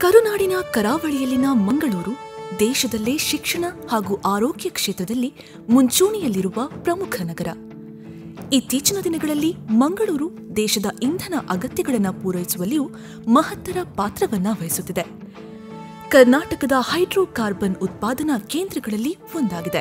ಕರುನಾಡಿನ ಕರಾವಳಿಯಲ್ಲಿನ ಮಂಗಳೂರು ದೇಶದಲ್ಲೇ ಶಿಕ್ಷಣ ಹಾಗೂ ಆರೋಗ್ಯ ಕ್ಷೇತ್ರದಲ್ಲಿ ಮುಂಚೂಣಿಯಲ್ಲಿರುವ ಪ್ರಮುಖ ನಗರ ಇತ್ತೀಚಿನ ದಿನಗಳಲ್ಲಿ ಮಂಗಳೂರು ದೇಶದ ಇಂಧನ ಅಗತ್ಯಗಳನ್ನು ಪೂರೈಸುವಲ್ಲಿಯೂ ಮಹತ್ತರ ಪಾತ್ರವನ್ನ ವಹಿಸುತ್ತಿದೆ ಕರ್ನಾಟಕದ ಹೈಡ್ರೋಕಾರ್ಬನ್ ಉತ್ಪಾದನಾ ಕೇಂದ್ರಗಳಲ್ಲಿ ಒಂದಾಗಿದೆ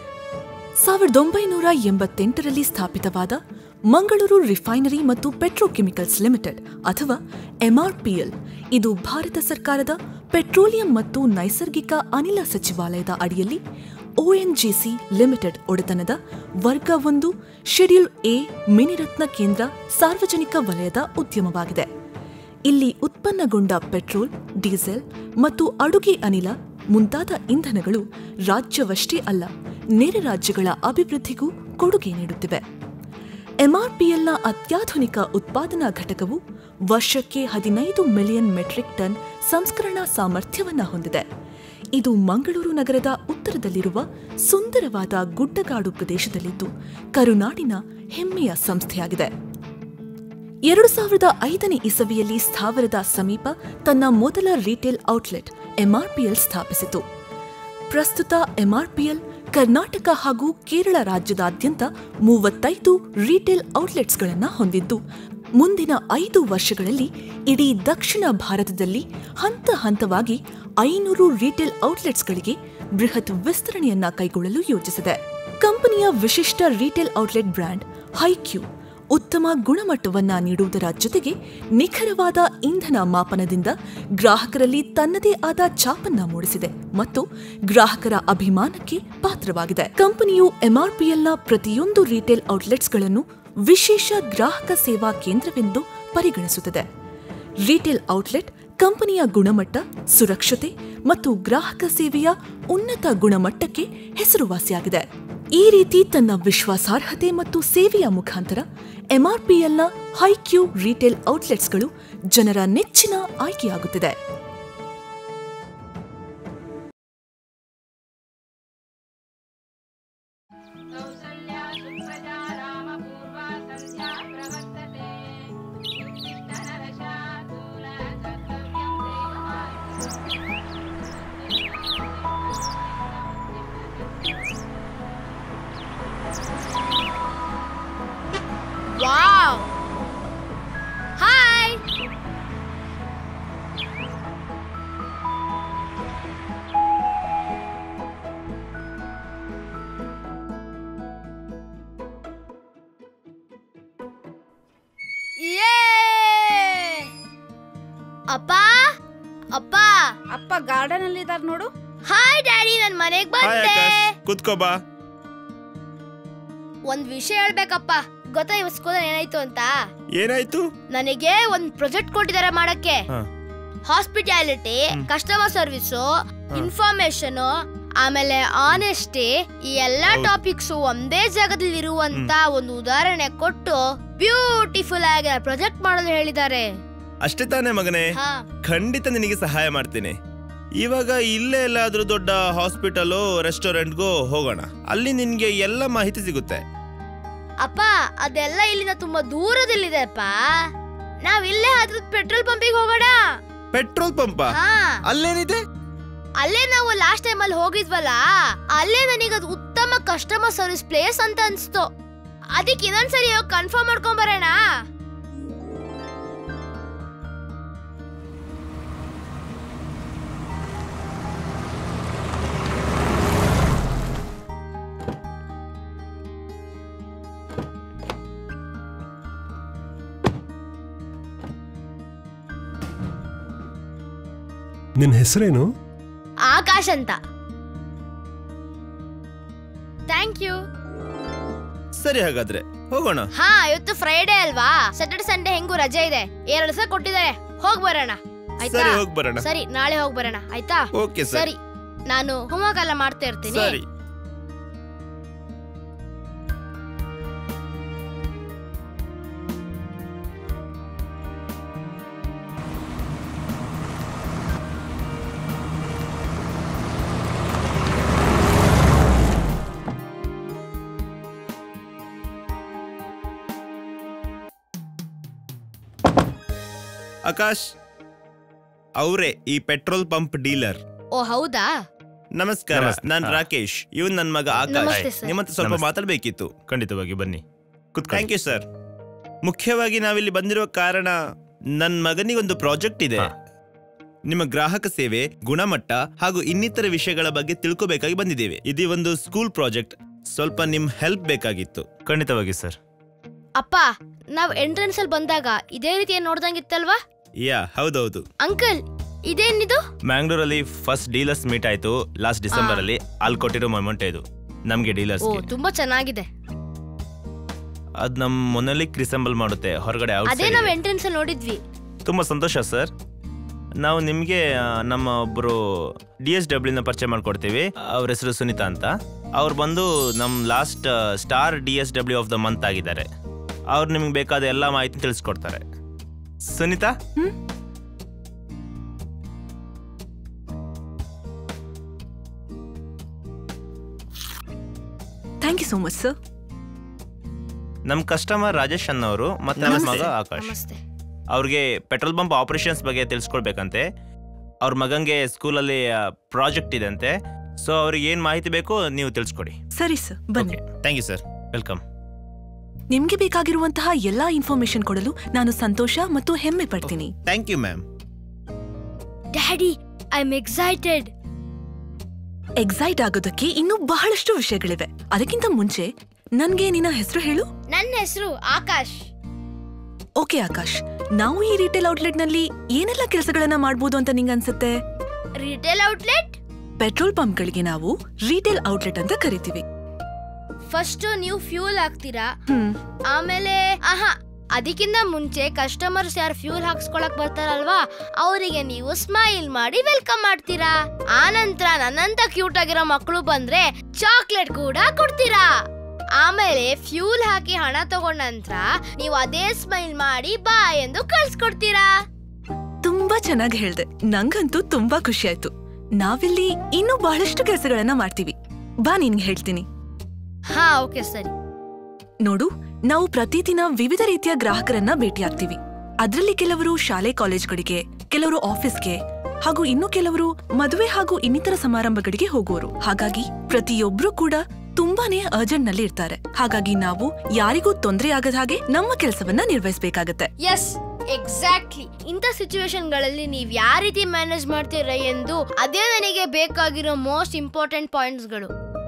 ಸಾವಿರದ ಒಂಬೈನೂರ ಎಂಬತ್ತೆಂಟರಲ್ಲಿ ಸ್ಥಾಪಿತವಾದ ಮಂಗಳೂರು ರಿಫೈನರಿ ಮತ್ತು ಪೆಟ್ರೋಕೆಮಿಕಲ್ಸ್ ಲಿಮಿಟೆಡ್ ಅಥವಾ ಎಂಆರ್ಪಿಎಲ್ ಇದು ಭಾರತ ಸರ್ಕಾರದ ಪೆಟ್ರೋಲಿಯಂ ಮತ್ತು ನೈಸರ್ಗಿಕ ಅನಿಲ ಸಚಿವಾಲಯದ ಅಡಿಯಲ್ಲಿ ಒಎನ್ಜಿಸಿ ಲಿಮಿಟೆಡ್ ಒಡೆತನದ ವರ್ಗ ಒಂದು ಶೆಡ್ಯೂಲ್ ಎ ಮಿನಿರತ್ನ ಕೇಂದ್ರ ಸಾರ್ವಜನಿಕ ವಲಯದ ಉದ್ಯಮವಾಗಿದೆ ಇಲ್ಲಿ ಉತ್ಪನ್ನಗೊಂಡ ಪೆಟ್ರೋಲ್ ಡೀಸೆಲ್ ಮತ್ತು ಅಡುಗೆ ಅನಿಲ ಮುಂತಾದ ಇಂಧನಗಳು ರಾಜ್ಯವಷ್ಟೇ ಅಲ್ಲ ನೆರೆ ರಾಜ್ಯಗಳ ಅಭಿವೃದ್ಧಿಗೂ ಕೊಡುಗೆ ನೀಡುತ್ತಿವೆ ಎಂಆರ್ಪಿಎಲ್ನ ಅತ್ಯಾಧುನಿಕ ಉತ್ಪಾದನಾ ಘಟಕವು ವರ್ಷಕ್ಕೆ ಹದಿನೈದು ಮಿಲಿಯನ್ ಮೆಟ್ರಿಕ್ ಟನ್ ಸಂಸ್ಕರಣಾ ಸಾಮರ್ಥ್ಯವನ್ನ ಹೊಂದಿದೆ ಇದು ಮಂಗಳೂರು ನಗರದ ಉತ್ತರದಲ್ಲಿರುವ ಸುಂದರವಾದ ಗುಡ್ಡಗಾಡು ಪ್ರದೇಶದಲ್ಲಿದ್ದು ಕರುನಾಡಿನ ಹೆಮ್ಮೆಯ ಸಂಸ್ಥೆಯಾಗಿದೆ ಎರಡು ಸಾವಿರದ ಐದನೇ ಇಸವಿಯಲ್ಲಿ ಸ್ಥಾವರದ ಸಮೀಪ ತನ್ನ ಮೊದಲ ರಿಟೇಲ್ ಔಟ್ಲೆಟ್ ಎಂಆರ್ಪಿಎಲ್ ಸ್ಥಾಪಿಸಿತು ಪ್ರಸ್ತುತ ಎಂಆರ್ಪಿಎಲ್ ಕರ್ನಾಟಕ ಹಾಗೂ ಕೇರಳ ರಾಜ್ಯದಾದ್ಯಂತ ಮೂವತ್ತೈದು ರಿಟೇಲ್ ಔಟ್ಲೆಟ್ಸ್ಗಳನ್ನು ಹೊಂದಿದ್ದು ಮುಂದಿನ ಐದು ವರ್ಷಗಳಲ್ಲಿ ಇಡೀ ದಕ್ಷಿಣ ಭಾರತದಲ್ಲಿ ಹಂತ ಹಂತವಾಗಿ ಐನೂರು ರಿಟೇಲ್ ಔಟ್ಲೆಟ್ಸ್ಗಳಿಗೆ ಬೃಹತ್ ವಿಸ್ತರಣೆಯನ್ನ ಕೈಗೊಳ್ಳಲು ಯೋಜಿಸಿದೆ ಕಂಪನಿಯ ವಿಶಿಷ್ಟ ರಿಟೇಲ್ ಔಟ್ಲೆಟ್ ಬ್ರ್ಯಾಂಡ್ ಹೈಕ್ಯೂ ಉತ್ತಮ ಗುಣಮಟ್ಟವನ್ನ ನೀಡುವುದರ ಜೊತೆಗೆ ನಿಖರವಾದ ಇಂಧನ ಮಾಪನದಿಂದ ಗ್ರಾಹಕರಲ್ಲಿ ತನ್ನದೇ ಆದ ಛಾಪನ್ನ ಮೂಡಿಸಿದೆ ಮತ್ತು ಗ್ರಾಹಕರ ಅಭಿಮಾನಕ್ಕೆ ಪಾತ್ರವಾಗಿದೆ ಕಂಪನಿಯು ಎಂಆರ್ಪಿಎಲ್ನ ಪ್ರತಿಯೊಂದು ರಿಟೇಲ್ ಔಟ್ಲೆಟ್ಸ್ಗಳನ್ನು ವಿಶೇಷ ಗ್ರಾಹಕ ಸೇವಾ ಕೇಂದ್ರವೆಂದು ಪರಿಗಣಿಸುತ್ತದೆ ರಿಟೇಲ್ ಔಟ್ಲೆಟ್ ಕಂಪನಿಯ ಗುಣಮಟ್ಟ ಸುರಕ್ಷತೆ ಮತ್ತು ಗ್ರಾಹಕ ಸೇವೆಯ ಉನ್ನತ ಗುಣಮಟ್ಟಕ್ಕೆ ಹೆಸರುವಾಸಿಯಾಗಿದೆ ಈ ರೀತಿ ತನ್ನ ವಿಶ್ವಾಸಾರ್ಹತೆ ಮತ್ತು ಸೇವೆಯ ಮುಖಾಂತರ ಎಂಆರ್ಪಿಎಲ್ನ ಹೈಕ್ಯೂ ರಿಟೇಲ್ ಔಟ್ಲೆಟ್ಸ್ಗಳು ಜನರ ನೆಚ್ಚಿನ ಆಯ್ಕೆಯಾಗುತ್ತಿದೆ कौसल्या सुप्रजा रामपूर्वा सन्ध्या प्रवर्तते उत्तिष्ठनरशार्दूल कर्तव्यं ವಾವ್ ಹಾಯ್ ಅಪ್ಪ ಅಪ್ಪ ಅಪ್ಪ ಗಾರ್ಡನ್ ಅಲ್ಲಿ ಇದಾರ ನೋಡು ಹಾಯ್ ಡ್ಯಾಡಿ ನನ್ ಮನೆಗ್ ಹಾಯ್ ಬಂದೆ ಆಕಾಶ್ ಕುತ್ಕೋ ಬಾ ಒಂದ್ ವಿಷಯ ಹೇಳ್ಬೇಕಪ್ಪ ಗೊತ್ತಾ ಇವ್ ಸ್ಕೂಲ್ ಏನಾಯ್ತು ಅಂತ ಏನಾಯ್ತು ನನಗೆ ಒಂದ್ ಪ್ರಾಜೆಕ್ಟ್ ಕೊಟ್ಟಿದ್ದಾರೆ ಮಾಡಕ್ಕೆ ಹಾ. ಹಾಸ್ಪಿಟಾಲಿಟಿ ಕಸ್ಟಮರ್ ಸರ್ವಿಸ್ ಇನ್ಫಾರ್ಮೇಶನ್ ಆಮೇಲೆ ಆನೆಸ್ಟಿ ಈ ಎಲ್ಲಾ ಹೌದು. ಟಾಪಿಕ್ಸ್ ಒಂದೇ ಜಾಗದಲ್ಲಿ ಇರುವಂತ ಒಂದು ಉದಾಹರಣೆ ಕೊಟ್ಟು ಬ್ಯೂಟಿಫುಲ್ ಆಗಿ ಪ್ರಾಜೆಕ್ಟ್ ಮಾಡಲು ಹೇಳಿದ್ದಾರೆ ಅಷ್ಟೇ ತಾನೇ ಮಗನೇ ಹಾ ಖಂಡಿತ ನಿನಗೆ ಸಹಾಯ ಮಾಡ್ತೀನಿ ಇವಾಗ ಇಲ್ಲೇ ಎಲ್ಲಾದ್ರೂ ದೊಡ್ಡ ಹಾಸ್ಪಿಟಲು ರೆಸ್ಟೋರೆಂಟ್ಗೂ ಹೋಗೋಣ ಅಲ್ಲಿ ನಿನ್ಗೆ ಎಲ್ಲ ಮಾಹಿತಿ ಸಿಗುತ್ತೆ ಅಪ್ಪ ಅದೆಲ್ಲ ಇಲ್ಲಿಂದ ತುಂಬಾ ದೂರದಲ್ಲಿದೆ ಅಪ್ಪ ನಾವ್ ಇಲ್ಲೇ ಹತ್ರದ ಪೆಟ್ರೋಲ್ ಪಂಪಿಗೆ ಹೋಗೋಣ ಪೆಟ್ರೋಲ್ ಪಂಪ ಹಾ ಅಲ್ಲೇನಿದೆ ಅಲ್ಲೇ ನಾವು ಲಾಸ್ಟ್ ಟೈಮ್ ಅಲ್ಲಿ ಹೋಗಿದ್ವಲ್ಲ ಅಲ್ಲೇ ನನಗೆ ಅದು ಉತ್ತಮ ಕಸ್ಟಮರ್ ಸರ್ವಿಸ್ ಪ್ಲೇಸ್ ಅಂತ ಅನ್ಸ್ತು ಅದಕ್ಕೆ ಇನ್ನೊಂದ್ಸರಿ ಹೋಗಿ ಕನ್ಫರ್ಮ್ ಮಾಡ್ಕೊಂಡ್ ಬರೋಣ ನಿನ್ನ ಹೆಸರೇನು ಆಕಾಶ್ ಅಂತ ಥ್ಯಾಂಕ್ ಯು ಸರಿ ಹಾಗಾದ್ರೆ ಹೋಗೋಣ ಹಾ ಇವತ್ತು ಫ್ರೈಡೇ ಅಲ್ವಾ ಸ್ಯಾಟರ್ಡೆ ಸಂಡೇ ಹೆಂಗೂ ರಜೆ ಇದೆ ಎರಡು ದಿವಸ ಕೊಟ್ಟಿದ್ದಾರೆ ಹೋಗ್ ಬರೋಣ ಆಯ್ತಾ ಸರಿ ಹೋಗ್ ಬರೋಣ ಸರಿ ನಾಳೆ ಹೋಗ್ ಬರೋಣ ಆಯ್ತಾ ಓಕೆ ಸರಿ ಸರಿ ನಾನು ಹೋಮ್ವರ್ಕ್ ಎಲ್ಲ ಮಾಡ್ತಾ ಇರ್ತೀನಿ ಸರಿ ಆಕಾಶ್ ಅವರೇ ಈ ಪೆಟ್ರೋಲ್ ಪಂಪ್ ಡೀಲರ್ ಓ ಹೌದಾ ನಮಸ್ಕಾರ ನಮಸ್ತೆ. ನಾನ್ ಹಾ. ರಾಕೇಶ್ ಇವನ್ ನನ್ ಮಗ ಆಕಾಶ್ ನಮಸ್ತೆ ಸರ್. ನಿಮ್ಮ ಹತ್ರ ಸ್ವಲ್ಪ ನಮಸ್ತೆ. ಮಾತಾಡ್ಬೇಕಿತ್ತು ಖಂಡಿತವಾಗಿ ಬನ್ನಿ ಕುತ್ಕೊಳ್ಳಿ ಥ್ಯಾಂಕ್ ಯು ಸರ್ ಮುಖ್ಯವಾಗಿ ನಾವಿಲ್ಲಿ ಬಂದಿರೋ ಕಾರಣ ನನ್ನ ಮಗನಿಗೊಂದು ಪ್ರಾಜೆಕ್ಟ್ ಇದೆ ಹಾ. ನಿಮ್ಮ ಗ್ರಾಹಕ ಸೇವೆ ಗುಣಮಟ್ಟ ಹಾಗೂ ಇನ್ನಿತರ ವಿಷಯಗಳ ಬಗ್ಗೆ ತಿಳ್ಕೋಬೇಕಾಗಿ ಬಂದಿದ್ದೇವೆ ಇದು ಒಂದು ಸ್ಕೂಲ್ ಪ್ರಾಜೆಕ್ಟ್ ಸ್ವಲ್ಪ ನಿಮ್ ಹೆಲ್ಪ್ ಬೇಕಾಗಿತ್ತು ಖಂಡಿತವಾಗಿ ಸರ್ ಅಪ್ಪ ನಾವ್ ಎಂಟ್ರೆನ್ಸ್ ಅಲ್ಲಿ ಬಂದಾಗ ಇದೇ ರೀತಿ ಏನ್ ನೋಡ್ದಂಗಿತ್ತಲ್ವಾ ಯಾ ಹೌದೌದು ಅಂಕಲ್ ಇದೇನಿದು ಮ್ಯಾಂಗ್ಳೂರಲ್ಲಿ ಫಸ್ಟ್ ಡೀಲರ್ಸ್ ಮೀಟ್ ಆಯ್ತು ಲಾಸ್ಟ್ ಡಿಸೆಂಬರ್ ಅಲ್ಲಿ ಅಲ್ಲಿ ಕೊಟ್ಟಿರೋ ಅಮೌಂಟ್ ಇದು ನಮ್ಗೆ ಡೀಲರ್ಸ್ ಓ ತುಂಬಾ ಚೆನ್ನಾಗಿದೆ ಅದ್ ನಮ್ ಮೊನ್ನೆಲಿ ಕ್ರಿಸೆಂಬಲ್ ಮಾಡುತ್ತೆ ಹೊರಗಡೆ ಅದೇ outside ನಾವ್ ಇದೆ. ಎಂಟ್ರೆನ್ಸ್ ಅಲ್ಲಿ ನೋಡಿದ್ವಿ ತುಂಬಾ ಸಂತೋಷ ಸರ್ ನಾವು ನಿಮಗೆ ನಮ್ಮ ಒಬ್ಬರು ಡಿ ಎಸ್ ಡಬ್ಲ್ಯೂನ ಪರಿಚಯ ಮಾಡ್ಕೊಡ್ತೀವಿ ಅವ್ರ ಹೆಸರು ಸುನೀತಾ ಅಂತ ಅವ್ರು ಬಂದು ನಮ್ಮ last star D S W of the month ಆಗಿದ್ದಾರೆ ಅವ್ರು ನಿಮ್ಗೆ ಬೇಕಾದ ಎಲ್ಲ ಮಾಹಿತಿ ತಿಳಿಸ್ಕೊಡ್ತಾರೆ Sunitha thank you so much sir ನಮ್ಮ ಕಸ್ಟಮರ್ ರಾಜೇಶ್ ಅನ್ನೋರು ಮತ್ತೆ ನಮ್ಮ ಮಗ ಆಕಾಶ್ ನಮಸ್ತೆ ಅವ್ರಿಗೆ ಪೆಟ್ರೋಲ್ ಪಂಪ್ ಆಪರೇಷನ್ಸ್ ಬಗ್ಗೆ ತಿಳಿಸ್ಕೊಡ್ಬೇಕಂತೆ ಅವ್ರ ಮಗಂಗೆ ಸ್ಕೂಲಲ್ಲಿ ಪ್ರಾಜೆಕ್ಟ್ ಇದೆ ಅಂತೆ ಸೊ ಅವ್ರಿಗೆ ಏನು ಮಾಹಿತಿ ಬೇಕೋ ನೀವು ತಿಳಿಸ್ಕೊಡಿ ಸರಿ ಸರ್ ಬನ್ನಿ ಥ್ಯಾಂಕ್ ಯು ಸರ್ ವೆಲ್ಕಮ್ ನಿಮ್ಗೆ ಬೇಕಾಗಿರುವಂತಹ ಎಲ್ಲಾ ಇನ್ಫಾರ್ಮೇಶನ್ ಕೊಡಲು ನಾನು ಸಂತೋಷ ಮತ್ತು ಹೆಮ್ಮೆ ಪಡ್ತೀನಿ thank you ma'am daddy I am excited excite ಆಗೋದಕ್ಕೆ ಇನ್ನೂ ಬಹಳಷ್ಟು ವಿಷಯಗಳಿವೆ ಅದಕ್ಕಿಂತ ಮುಂಚೆ ನನ್ಗೆ ನಿನ್ನ ಹೆಸರು ಹೇಳು ನನ್ನ ಹೆಸರು ಆಕಾಶ್ ಓಕೆ ಆಕಾಶ್ ನಾವು ಈ ರಿಟೇಲ್ ಔಟ್ಲೆಟ್ ನಲ್ಲಿ ಏನೆಲ್ಲ ಕೆಲಸಗಳನ್ನ ಮಾಡ್ಬೋದು ಅಂತ ನಿಂಗ್ ಅನ್ಸುತ್ತೆ ರಿಟೇಲ್ ಔಟ್ಲೆಟ್ ಪೆಟ್ರೋಲ್ ಪಂಪ್ಗಳಿಗೆ ನಾವು ರಿಟೇಲ್ ಔಟ್ಲೆಟ್ ಅಂತ ಕರಿತೀವಿ ಫಸ್ಟ್ ನೀವು ಫ್ಯೂಲ್ ಹಾಕ್ತೀರಾ ಹ್ಮ್ ಆಮೇಲೆ ಆಹಾ ಅದಕ್ಕಿಂತ ಮುಂಚೆ ಕಸ್ಟಮರ್ಸ್ ಯಾರು ಫ್ಯೂಲ್ ಹಾಕ್ಸ್ಕೊಳಕ್ ಬರ್ತಾರಲ್ವಾ ಅವರಿಗೆ ನೀವು ಸ್ಮೈಲ್ ಮಾಡಿ ವೆಲ್ಕಮ್ ಮಾಡ್ತೀರಾ ಆನಂತರ ನನ್ನಂತ ಕ್ಯೂಟ್ ಆಗಿರೋ ಮಕ್ಕಳು ಬಂದ್ರೆ ಚಾಕ್ಲೇಟ್ ಕೂಡ ಕೊಡ್ತೀರಾ ಆಮೇಲೆ ಫ್ಯೂಲ್ ಹಾಕಿ ಹಣ ತಗೊಂಡ ನಂತರ ನೀವು ಅದೇ ಸ್ಮೈಲ್ ಮಾಡಿ ಬಾ ಎಂದು ಕಳ್ಸ್ಕೊಡ್ತೀರಾ ತುಂಬಾ ಚೆನ್ನಾಗಿ ಹೇಳ್ದೆ ನಂಗಂತೂ ತುಂಬಾ ಖುಷಿ ಆಯ್ತು ನಾವಿಲ್ಲಿ ಇನ್ನೂ ಬಹಳಷ್ಟು ಕೆಲಸಗಳನ್ನ ಮಾಡ್ತೀವಿ ಬಾ ನಿನ್ಗೆ ಹೇಳ್ತೀನಿ ಹಾ ಓಕೆ ಸರಿ ನೋಡು ನಾವು ಪ್ರತಿದಿನ ವಿವಿಧ ರೀತಿಯ ಗ್ರಾಹಕರನ್ನ ಭೇಟಿಯಾಗ್ತೀವಿ ಅದ್ರಲ್ಲಿ ಕೆಲವರು ಶಾಲೆ ಕಾಲೇಜ್ಗಳಿಗೆ ಕೆಲವರು ಆಫೀಸ್ಗೆ ಹಾಗೂ ಇನ್ನು ಕೆಲವರು ಮದುವೆ ಹಾಗೂ ಇನ್ನಿತರ ಸಮಾರಂಭಗಳಿಗೆ ಹೋಗೋರು ಹಾಗಾಗಿ ಪ್ರತಿಯೊಬ್ರು ಕೂಡ ತುಂಬಾನೇ ಅರ್ಜೆಂಟ್ ನಲ್ಲಿ ಇರ್ತಾರೆ ಹಾಗಾಗಿ ನಾವು ಯಾರಿಗೂ ತೊಂದರೆ ಆಗದ ಹಾಗೆ ನಮ್ಮ ಕೆಲಸವನ್ನ ನಿರ್ವಹಿಸಬೇಕಾಗತ್ತೆ ಎಸ್ ಎಕ್ಸಾಕ್ಟ್ಲಿ ಇಂಥ ಸಿಚುವೇಶನ್ಗಳಲ್ಲಿ ನೀವು ಯಾವ ರೀತಿ ಮ್ಯಾನೇಜ್ ಮಾಡ್ತೀರಾ ಎಂದು ಅದೇ ನನಗೆ ಬೇಕಾಗಿರೋ ಮೋಸ್ಟ್ ಇಂಪಾರ್ಟೆಂಟ್ ಪಾಯಿಂಟ್ಸ್ಗಳು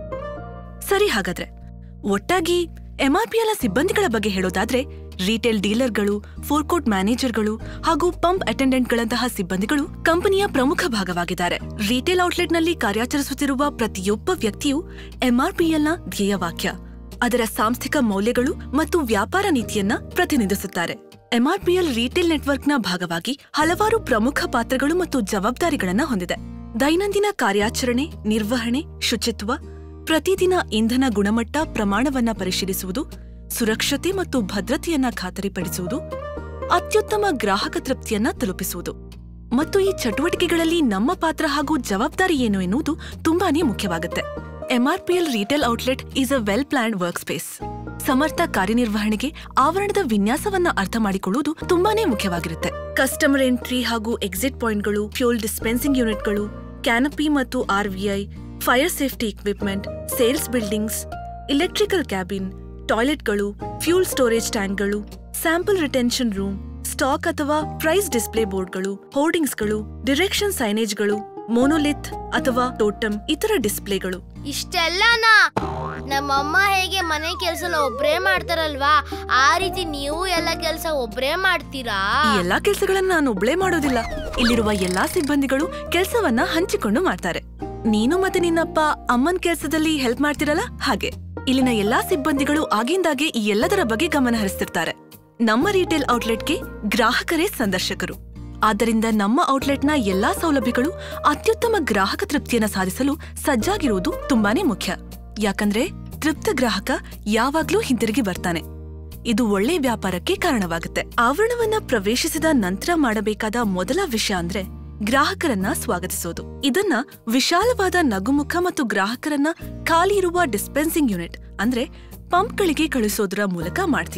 ಸರಿ ಹಾಗಾದ್ರೆ ಒಟ್ಟಾಗಿ ಎಂಆರ್ಪಿಎಲ್ ಸಿಬ್ಬಂದಿಗಳ ಬಗ್ಗೆ ಹೇಳೋದಾದ್ರೆ ರಿಟೇಲ್ ಡೀಲರ್ಗಳು ಫೋರ್ಕೋಟ್ ಮ್ಯಾನೇಜರ್ಗಳು ಹಾಗೂ ಪಂಪ್ ಅಟೆಂಡೆಂಟ್ಗಳಂತಹ ಸಿಬ್ಬಂದಿಗಳು ಕಂಪನಿಯ ಪ್ರಮುಖ ಭಾಗವಾಗಿದ್ದಾರೆ ರಿಟೇಲ್ ಔಟ್ಲೆಟ್ನಲ್ಲಿ ಕಾರ್ಯಾಚರಿಸುತ್ತಿರುವ ಪ್ರತಿಯೊಬ್ಬ ವ್ಯಕ್ತಿಯು ಎಂಆರ್ಪಿಎಲ್ನ ಧ್ಯೇಯವಾಕ್ಯ ಅದರ ಸಾಂಸ್ಥಿಕ ಮೌಲ್ಯಗಳು ಮತ್ತು ವ್ಯಾಪಾರ ನೀತಿಯನ್ನ ಪ್ರತಿನಿಧಿಸುತ್ತಾರೆ ಎಂಆರ್ಪಿಎಲ್ ರಿಟೇಲ್ ನೆಟ್ವರ್ಕ್ನ ಭಾಗವಾಗಿ ಹಲವಾರು ಪ್ರಮುಖ ಪಾತ್ರಗಳು ಮತ್ತು ಜವಾಬ್ದಾರಿಗಳನ್ನ ಹೊಂದಿದೆ ದೈನಂದಿನ ಕಾರ್ಯಾಚರಣೆ ನಿರ್ವಹಣೆ ಶುಚಿತ್ವ ಪ್ರತಿದಿನ ಇಂಧನ ಗುಣಮಟ್ಟ ಪ್ರಮಾಣವನ್ನ ಪರಿಶೀಲಿಸುವುದು ಸುರಕ್ಷತೆ ಮತ್ತು ಭದ್ರತೆಯನ್ನ ಖಾತರಿಪಡಿಸುವುದು ಅತ್ಯುತ್ತಮ ಗ್ರಾಹಕ ತೃಪ್ತಿಯನ್ನ ತಲುಪಿಸುವುದು ಮತ್ತು ಈ ಚಟುವಟಿಕೆಗಳಲ್ಲಿ ನಮ್ಮ ಪಾತ್ರ ಹಾಗೂ ಜವಾಬ್ದಾರಿ ಏನು ಎನ್ನುವುದು ತುಂಬಾನೇ ಮುಖ್ಯವಾಗುತ್ತೆ MRPL retail outlet is a well planned work space ಸಮರ್ಥ ಕಾರ್ಯನಿರ್ವಹಣೆಗೆ ಆವರಣದ ವಿನ್ಯಾಸವನ್ನ ಅರ್ಥ ಮಾಡಿಕೊಳ್ಳುವುದು ತುಂಬಾನೇ ಮುಖ್ಯವಾಗಿರುತ್ತೆ ಕಸ್ಟಮರ್ ಎಂಟ್ರಿ ಹಾಗೂ ಎಕ್ಸಿಟ್ ಪಾಯಿಂಟ್ಗಳು ಫ್ಯೂಲ್ ಡಿಸ್ಪೆನ್ಸಿಂಗ್ ಯೂನಿಟ್ಗಳು ಕ್ಯಾನಪಿ ಮತ್ತು RVI fire safety equipment sales buildings electrical cabin ಟಾಯ್ಲೆಟ್ಗಳು ಫ್ಯೂಲ್ ಸ್ಟೋರೇಜ್ ಟ್ಯಾಂಕ್ಗಳು ಸ್ಯಾಂಪಲ್ ರಿಟೆನ್ಷನ್ ರೂಮ್ ಸ್ಟಾಕ್ ಅಥವಾ ಪ್ರೈಸ್ ಡಿಸ್ಪ್ಲೇ ಬೋರ್ಡ್ಗಳು ಹೋರ್ಡಿಂಗ್ಸ್ಗಳು ಡಿರೆಕ್ಷನ್ ಸೈನೇಜ್ಗಳು ಮೋನೋಲಿತ್ ಅಥವಾ ಟೋಟಮ್ ಇತರ ಡಿಸ್ಪ್ಲೇಗಳು ಇಷ್ಟೆಲ್ಲನಾ ನಮ್ಮಮ್ಮ ಹೇಗೆ ಮನೆ ಕೆಲಸ ಒಬ್ರೇ ಮಾಡ್ತಾರಲ್ವಾ ಆ ರೀತಿ ನೀವು ಎಲ್ಲ ಕೆಲಸ ಒಬ್ರೇ ಮಾಡ್ತೀರಾ ಈ ಎಲ್ಲಾ ಕೆಲಸಗಳನ್ನ ನಾನು ಒಬ್ಳೇ ಮಾಡೋದಿಲ್ಲ ಇಲ್ಲಿರುವ ಎಲ್ಲಾ ಸಿಬ್ಬಂದಿಗಳು ಕೆಲಸವನ್ನ ಹಂಚಿಕೊಂಡು ಮಾಡ್ತಾರೆ ನೀನು ಮತ್ತೆ ನಿನ್ನಪ್ಪ ಅಮ್ಮನ್ ಕೆಲಸದಲ್ಲಿ ಹೆಲ್ಪ್ ಮಾಡ್ತಿರಲ್ಲ ಹಾಗೆ ಇಲ್ಲಿನ ಎಲ್ಲಾ ಸಿಬ್ಬಂದಿಗಳು ಆಗಿಂದಾಗೆ ಈ ಎಲ್ಲದರ ಬಗ್ಗೆ ಗಮನ ಹರಿಸ್ತಿರ್ತಾರೆ ನಮ್ಮ ರಿಟೇಲ್ ಔಟ್ಲೆಟ್ಗೆ ಗ್ರಾಹಕರೇ ಸಂದರ್ಶಕರು ಆದ್ದರಿಂದ ನಮ್ಮ ಔಟ್ಲೆಟ್ನ ಎಲ್ಲಾ ಸೌಲಭ್ಯಗಳು ಅತ್ಯುತ್ತಮ ಗ್ರಾಹಕ ತೃಪ್ತಿಯನ್ನ ಸಾಧಿಸಲು ಸಜ್ಜಾಗಿರುವುದು ತುಂಬಾನೇ ಮುಖ್ಯ ಯಾಕಂದ್ರೆ ತೃಪ್ತ ಗ್ರಾಹಕ ಯಾವಾಗ್ಲೂ ಹಿಂತಿರುಗಿ ಬರ್ತಾನೆ ಇದು ಒಳ್ಳೆ ವ್ಯಾಪಾರಕ್ಕೆ ಕಾರಣವಾಗುತ್ತೆ ಆವರಣವನ್ನ ಪ್ರವೇಶಿಸಿದ ನಂತರ ಮಾಡಬೇಕಾದ ಮೊದಲ ವಿಷಯ ಅಂದ್ರೆ ಗ್ರಾಹಕರನ್ನ ಸ್ವಾಗತಿಸೋದು ಇದನ್ನ ವಿಶಾಲವಾದ ನಗುಮುಖ ಮತ್ತು ಗ್ರಾಹಕರನ್ನ ಖಾಲಿ ಇರುವ ಡಿಸ್ಪೆನ್ಸಿಂಗ್ ಯೂನಿಟ್ ಅಂದ್ರೆ ಪಂಪ್ಗಳಿಗೆ ಕಳುಹಿಸೋದ್ರ ಮೂಲಕ ಮಾಡ್ತೀವಿ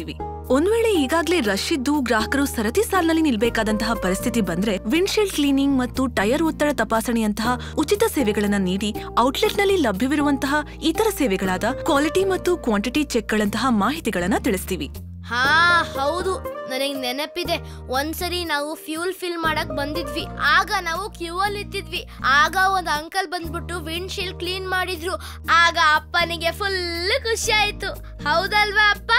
ಒಂದ್ ವೇಳೆ ಈಗಾಗ್ಲೇ ರಶ್ ಇದ್ದು ಗ್ರಾಹಕರು ಸರತಿ ಸಾಲಿನಲ್ಲಿ ನಿಲ್ಬೇಕಾದಂತಹ ಪರಿಸ್ಥಿತಿ ಬಂದ್ರೆ ವಿಂಡ್ಶೀಲ್ಡ್ ಕ್ಲೀನಿಂಗ್ ಮತ್ತು ಟೈರ್ ಒತ್ತಡ ತಪಾಸಣೆಯಂತಹ ಉಚಿತ ಸೇವೆಗಳನ್ನ ನೀಡಿ ಔಟ್ಲೆಟ್ನಲ್ಲಿ ಲಭ್ಯವಿರುವಂತಹ ಇತರ ಸೇವೆಗಳಾದ ಕ್ವಾಲಿಟಿ ಮತ್ತು ಕ್ವಾಂಟಿಟಿ ಚೆಕ್ಗಳಂತಹ ಮಾಹಿತಿಗಳನ್ನ ತಿಳಿಸ್ತೀವಿ ಹಾ ಹೌದು ನನಗೆ ನೆನಪಿದೆ ಒಂದ್ಸರಿ ನಾವು ಫ್ಯೂಲ್ ಫಿಲ್ ಮಾಡಕ್ ಬಂದಿದ್ವಿ ಆಗ ನಾವು ಕ್ಯೂ ಅಲ್ಲಿ ಇದ್ದಿದ್ವಿ ಆಗ ಒಂದ್ ಅಂಕಲ್ ಬಂದ್ಬಿಟ್ಟು ವಿಂಡ್ ಶೀಲ್ಡ್ ಕ್ಲೀನ್ ಮಾಡಿದ್ರು ಆಗ ಅಪ್ಪನಿಗೆ ಫುಲ್ ಖುಷಿ ಆಯ್ತು ಹೌದಲ್ವಾ ಅಪ್ಪ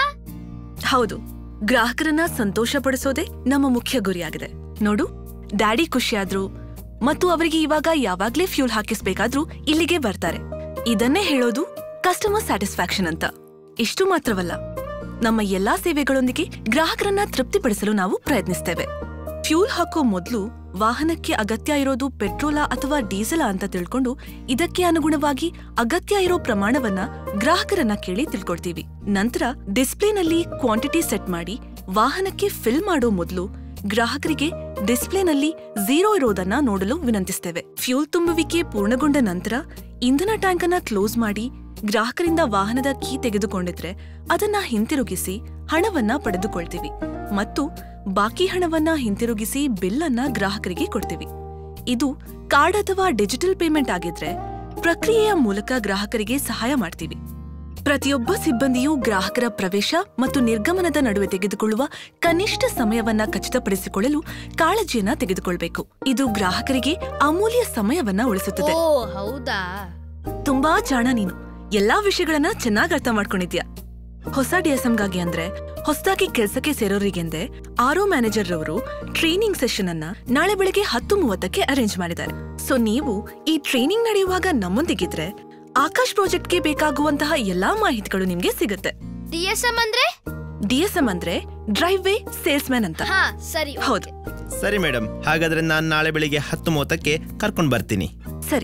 ಹೌದು ಗ್ರಾಹಕರನ್ನ ಸಂತೋಷಪಡಿಸೋದೇ ನಮ್ಮ ಮುಖ್ಯ ಗುರಿಯಾಗಿದೆ ನೋಡು ಡ್ಯಾಡಿ ಖುಷಿಯಾದ್ರು ಮತ್ತು ಅವರಿಗೆ ಇವಾಗ ಯಾವಾಗ್ಲೇ ಫ್ಯೂಲ್ ಹಾಕಿಸ್ಬೇಕಾದ್ರೂ ಇಲ್ಲಿಗೆ ಬರ್ತಾರೆ ಇದನ್ನೇ ಹೇಳೋದು ಕಸ್ಟಮರ್ ಸ್ಯಾಟಿಸ್ಫ್ಯಾಕ್ಷನ್ ಅಂತ ಇಷ್ಟು ಮಾತ್ರವಲ್ಲ ನಮ್ಮ ಎಲ್ಲಾ ಸೇವೆಗಳೊಂದಿಗೆ ಗ್ರಾಹಕರನ್ನ ತೃಪ್ತಿಪಡಿಸಲು ನಾವು ಪ್ರಯತ್ನಿಸ್ತೇವೆ ಫ್ಯೂಲ್ ಹಾಕೋ ಮೊದಲು ವಾಹನಕ್ಕೆ ಅಗತ್ಯ ಇರೋದು ಪೆಟ್ರೋಲಾ ಅಥವಾ ಡೀಸೆಲಾ ಅಂತ ತಿಳ್ಕೊಂಡು ಇದಕ್ಕೆ ಅನುಗುಣವಾಗಿ ಅಗತ್ಯ ಇರೋ ಪ್ರಮಾಣವನ್ನ ಗ್ರಾಹಕರನ್ನ ಕೇಳಿ ತಿಳ್ಕೊಳ್ತೀವಿ ನಂತರ ಡಿಸ್ಪ್ಲೇನಲ್ಲಿ ಕ್ವಾಂಟಿಟಿ ಸೆಟ್ ಮಾಡಿ ವಾಹನಕ್ಕೆ ಫಿಲ್ ಮಾಡೋ ಮೊದಲು ಗ್ರಾಹಕರಿಗೆ ಡಿಸ್ಪ್ಲೇನಲ್ಲಿ ಝೀರೋ ಇರೋದನ್ನ ನೋಡಲು ವಿನಂತಿಸ್ತೇವೆ ಫ್ಯೂಲ್ ತುಂಬುವಿಕೆ ಪೂರ್ಣಗೊಂಡ ನಂತರ ಇಂಧನ ಟ್ಯಾಂಕ್ ಅನ್ನ ಕ್ಲೋಸ್ ಮಾಡಿ ಗ್ರಾಹಕರಿಂದ ವಾಹನದ ಕೀ ತೆಗೆದುಕೊಂಡಿದ್ರೆ ಅದನ್ನ ಹಿಂತಿರುಗಿಸಿ ಹಣವನ್ನ ಪಡೆದುಕೊಳ್ತೀವಿ ಮತ್ತು ಬಾಕಿ ಹಣವನ್ನ ಹಿಂತಿರುಗಿಸಿ ಬಿಲ್ ಅನ್ನ ಗ್ರಾಹಕರಿಗೆ ಕೊಡ್ತೀವಿ ಇದು ಕಾರ್ಡ್ ಅಥವಾ ಡಿಜಿಟಲ್ ಪೇಮೆಂಟ್ ಆಗಿದ್ರೆ ಪ್ರಕ್ರಿಯೆಯ ಮೂಲಕ ಗ್ರಾಹಕರಿಗೆ ಸಹಾಯ ಮಾಡ್ತೀವಿ ಪ್ರತಿಯೊಬ್ಬ ಸಿಬ್ಬಂದಿಯೂ ಗ್ರಾಹಕರ ಪ್ರವೇಶ ಮತ್ತು ನಿರ್ಗಮನದ ನಡುವೆ ತೆಗೆದುಕೊಳ್ಳುವ ಕನಿಷ್ಠ ಸಮಯವನ್ನ ಖಚಿತಪಡಿಸಿಕೊಳ್ಳಲು ಕಾಳಜಿಯನ್ನ ತೆಗೆದುಕೊಳ್ಬೇಕು ಇದು ಗ್ರಾಹಕರಿಗೆ ಅಮೂಲ್ಯ ಸಮಯವನ್ನ ಉಳಿಸುತ್ತದೆ ಓ ಹೌದಾ ತುಂಬಾ ಜಾಣ ನೀನು ಎಲ್ಲಾ ವಿಷಯಗಳನ್ನ ಚೆನ್ನಾಗ್ ಅರ್ಥ ಮಾಡ್ಕೊಂಡಿದ್ಯಾ ಹೊಸ ಡಿಎಸ್ಎಂಗಾಗಿ ಅಂದ್ರೆ ಹೊಸದಾಗಿ ಕೆಲ್ಸಕ್ಕೆ ಸೇರೋರಿಗೆಂದೇ ಆರೋ ಮ್ಯಾನೇಜರ್ ರವರು ಟ್ರೈನಿಂಗ್ ಸೆಷನ್ ಅನ್ನ ನಾಳೆ ಬೆಳಗ್ಗೆ ಹತ್ತು ಮೂವತ್ತಕ್ಕೆ ಅರೇಂಜ್ ಮಾಡಿದ್ದಾರೆ ಸೊ ನೀವು ಈ ಟ್ರೈನಿಂಗ್ ನಡೆಯುವಾಗ ನಮ್ಮೊಂದಿಗಿದ್ರೆ ಆಕಾಶ್ ಪ್ರಾಜೆಕ್ಟ್ಗೆ ಬೇಕಾಗುವಂತಹ ಎಲ್ಲಾ ಮಾಹಿತಿಗಳು ನಿಮ್ಗೆ ಸಿಗುತ್ತೆ ಡಿ ಎಸ್ ಎಂ ಅಂದ್ರೆ ಡಿಎಸ್ಎಂ ಅಂದ್ರೆ ಡ್ರೈವ್ ವೇ ಸೇಲ್ಸ್ ಮ್ಯಾನ್ ಅಂತ ಹಾ ಸರಿ ಹೌದು ಸರಿ ಮೇಡಮ್ ಹಾಗಾದ್ರೆ ನಾನು ನಾಳೆ ಬೆಳಿಗ್ಗೆ ಹತ್ತು ಮೂವತ್ತಕ್ಕೆ ಕರ್ಕೊಂಡು ಬರ್ತೀನಿ ಸರಿ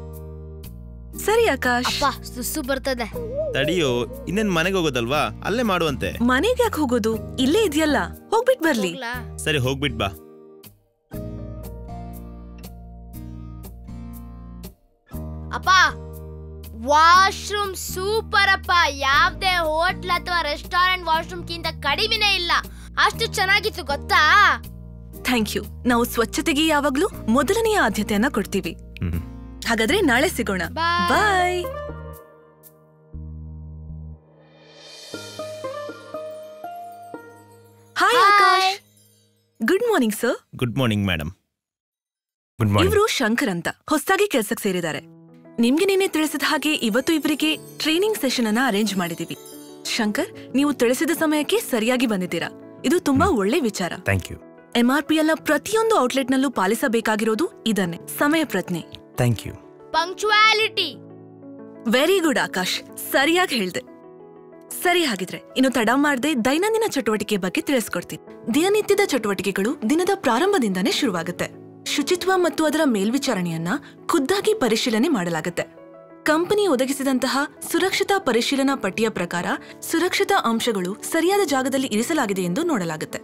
ಸರಿ ಆಕಾಶ್ ಅಪ್ಪ ಸುಸ್ಸು ಬರ್ತದೆ ತಡಿಯೋ ಇನ್ನೇನ್ ಮನೆಗೆ ಹೋಗೋದಲ್ವಾ ಅಲ್ಲೇ ಮಾಡುವಂತೆ ಮನೆಗೆ ಯಾಕೆ ಹೋಗೋದು ಇಲ್ಲೇ ಇದೆಯಲ್ಲ ಹೋಗ್ಬಿಟ್ ಬರ್ಲಿ ಹೋಗ್ಲಾ? ಸರಿ ಹೋಗ್ಬಿಟ್ ಬಾ ಅಪ್ಪ ವಾಶ್ರೂಮ್ ಸೂಪರ್ ಅಪ್ಪ ಯಾವ್ದೇ ಹೋಟ್ಲ್ ಅಥವಾ ರೆಸ್ಟೋರೆಂಟ್ ವಾಶ್ರೂಮ್ ಕಿಂತ ಕಡಿಮೆನೇ ಇಲ್ಲ ಅಷ್ಟು ಚೆನ್ನಾಗಿತ್ತು ಗೊತ್ತಾ ಥ್ಯಾಂಕ್ ಯು ನಾವು ಸ್ವಚ್ಛತೆಗೆ ಯಾವಾಗ್ಲೂ ಮೊದಲನೆಯ ಆದ್ಯತೆಯನ್ನ ಕೊಡ್ತೀವಿ ಹ್ಮ್ ಹಾಗಾದ್ರೆ ನಾಳೆ ಸಿಗೋಣ Bye. Bye hi Akash good morning sir good morning madam good morning ಇವರು ಶಂಕರ್ ಅಂತ ಹೊಸದಾಗಿ ಕೆಲ್ಸಕ್ಕೆ ಸೇರಿದ್ದಾರೆ ನಿಮ್ಗೆ ನಿನ್ನೆ ತಿಳಿಸಿದ ಹಾಗೆ ಇವತ್ತು ಇವರಿಗೆ ಟ್ರೈನಿಂಗ್ ಸೆಷನ್ ಅನ್ನ ಅರೇಂಜ್ ಮಾಡಿದೀವಿ ಶಂಕರ್ ನೀವು ತಿಳಿಸಿದ ಸಮಯಕ್ಕೆ ಸರಿಯಾಗಿ ಬಂದಿದ್ದೀರಾ ಇದು ತುಂಬಾ ಒಳ್ಳೆ ವಿಚಾರ ಥ್ಯಾಂಕ್ ಯು ಎಂಆರ್ಪಿಎಲ್ ನ ಪ್ರತಿಯೊಂದು ಔಟ್ಲೆಟ್ನಲ್ಲೂ ಪಾಲಿಸಬೇಕಾಗಿರೋದು ಇದನ್ನೇ ಸಮಯ ಪ್ರಜ್ಞೆ thank you punctuality very good Akash ಸರಿಯಾಗಿ ಹೇಳ್ದೆ ಸರಿ ಹಾಗಿದ್ರೆ ಇನ್ನು ತಡ ಮಾಡದೆ ದೈನಂದಿನ ಚಟುವಟಿಕೆ ಬಗ್ಗೆ ತಿಳಿಸ್ಕೊಡ್ತೀನಿ ದಿನನಿತ್ಯದ ಚಟುವಟಿಕೆಗಳು ದಿನದ ಪ್ರಾರಂಭದಿಂದಾನೇ ಶುರುವಾಗುತ್ತೆ ಶುಚಿತ್ವ ಮತ್ತು ಅದರ ಮೇಲ್ವಿಚಾರಣೆಯನ್ನ ಖುದ್ದಾಗಿ ಪರಿಶೀಲನೆ ಮಾಡಲಾಗುತ್ತೆ ಕಂಪನಿ ಒದಗಿಸಿದಂತಹ ಸುರಕ್ಷತಾ ಪರಿಶೀಲನಾ ಪಟ್ಟಿಯ ಪ್ರಕಾರ ಸುರಕ್ಷತಾ ಅಂಶಗಳು ಸರಿಯಾದ ಜಾಗದಲ್ಲಿ ಇರಿಸಲಾಗಿದೆ ಎಂದು ನೋಡಲಾಗುತ್ತೆ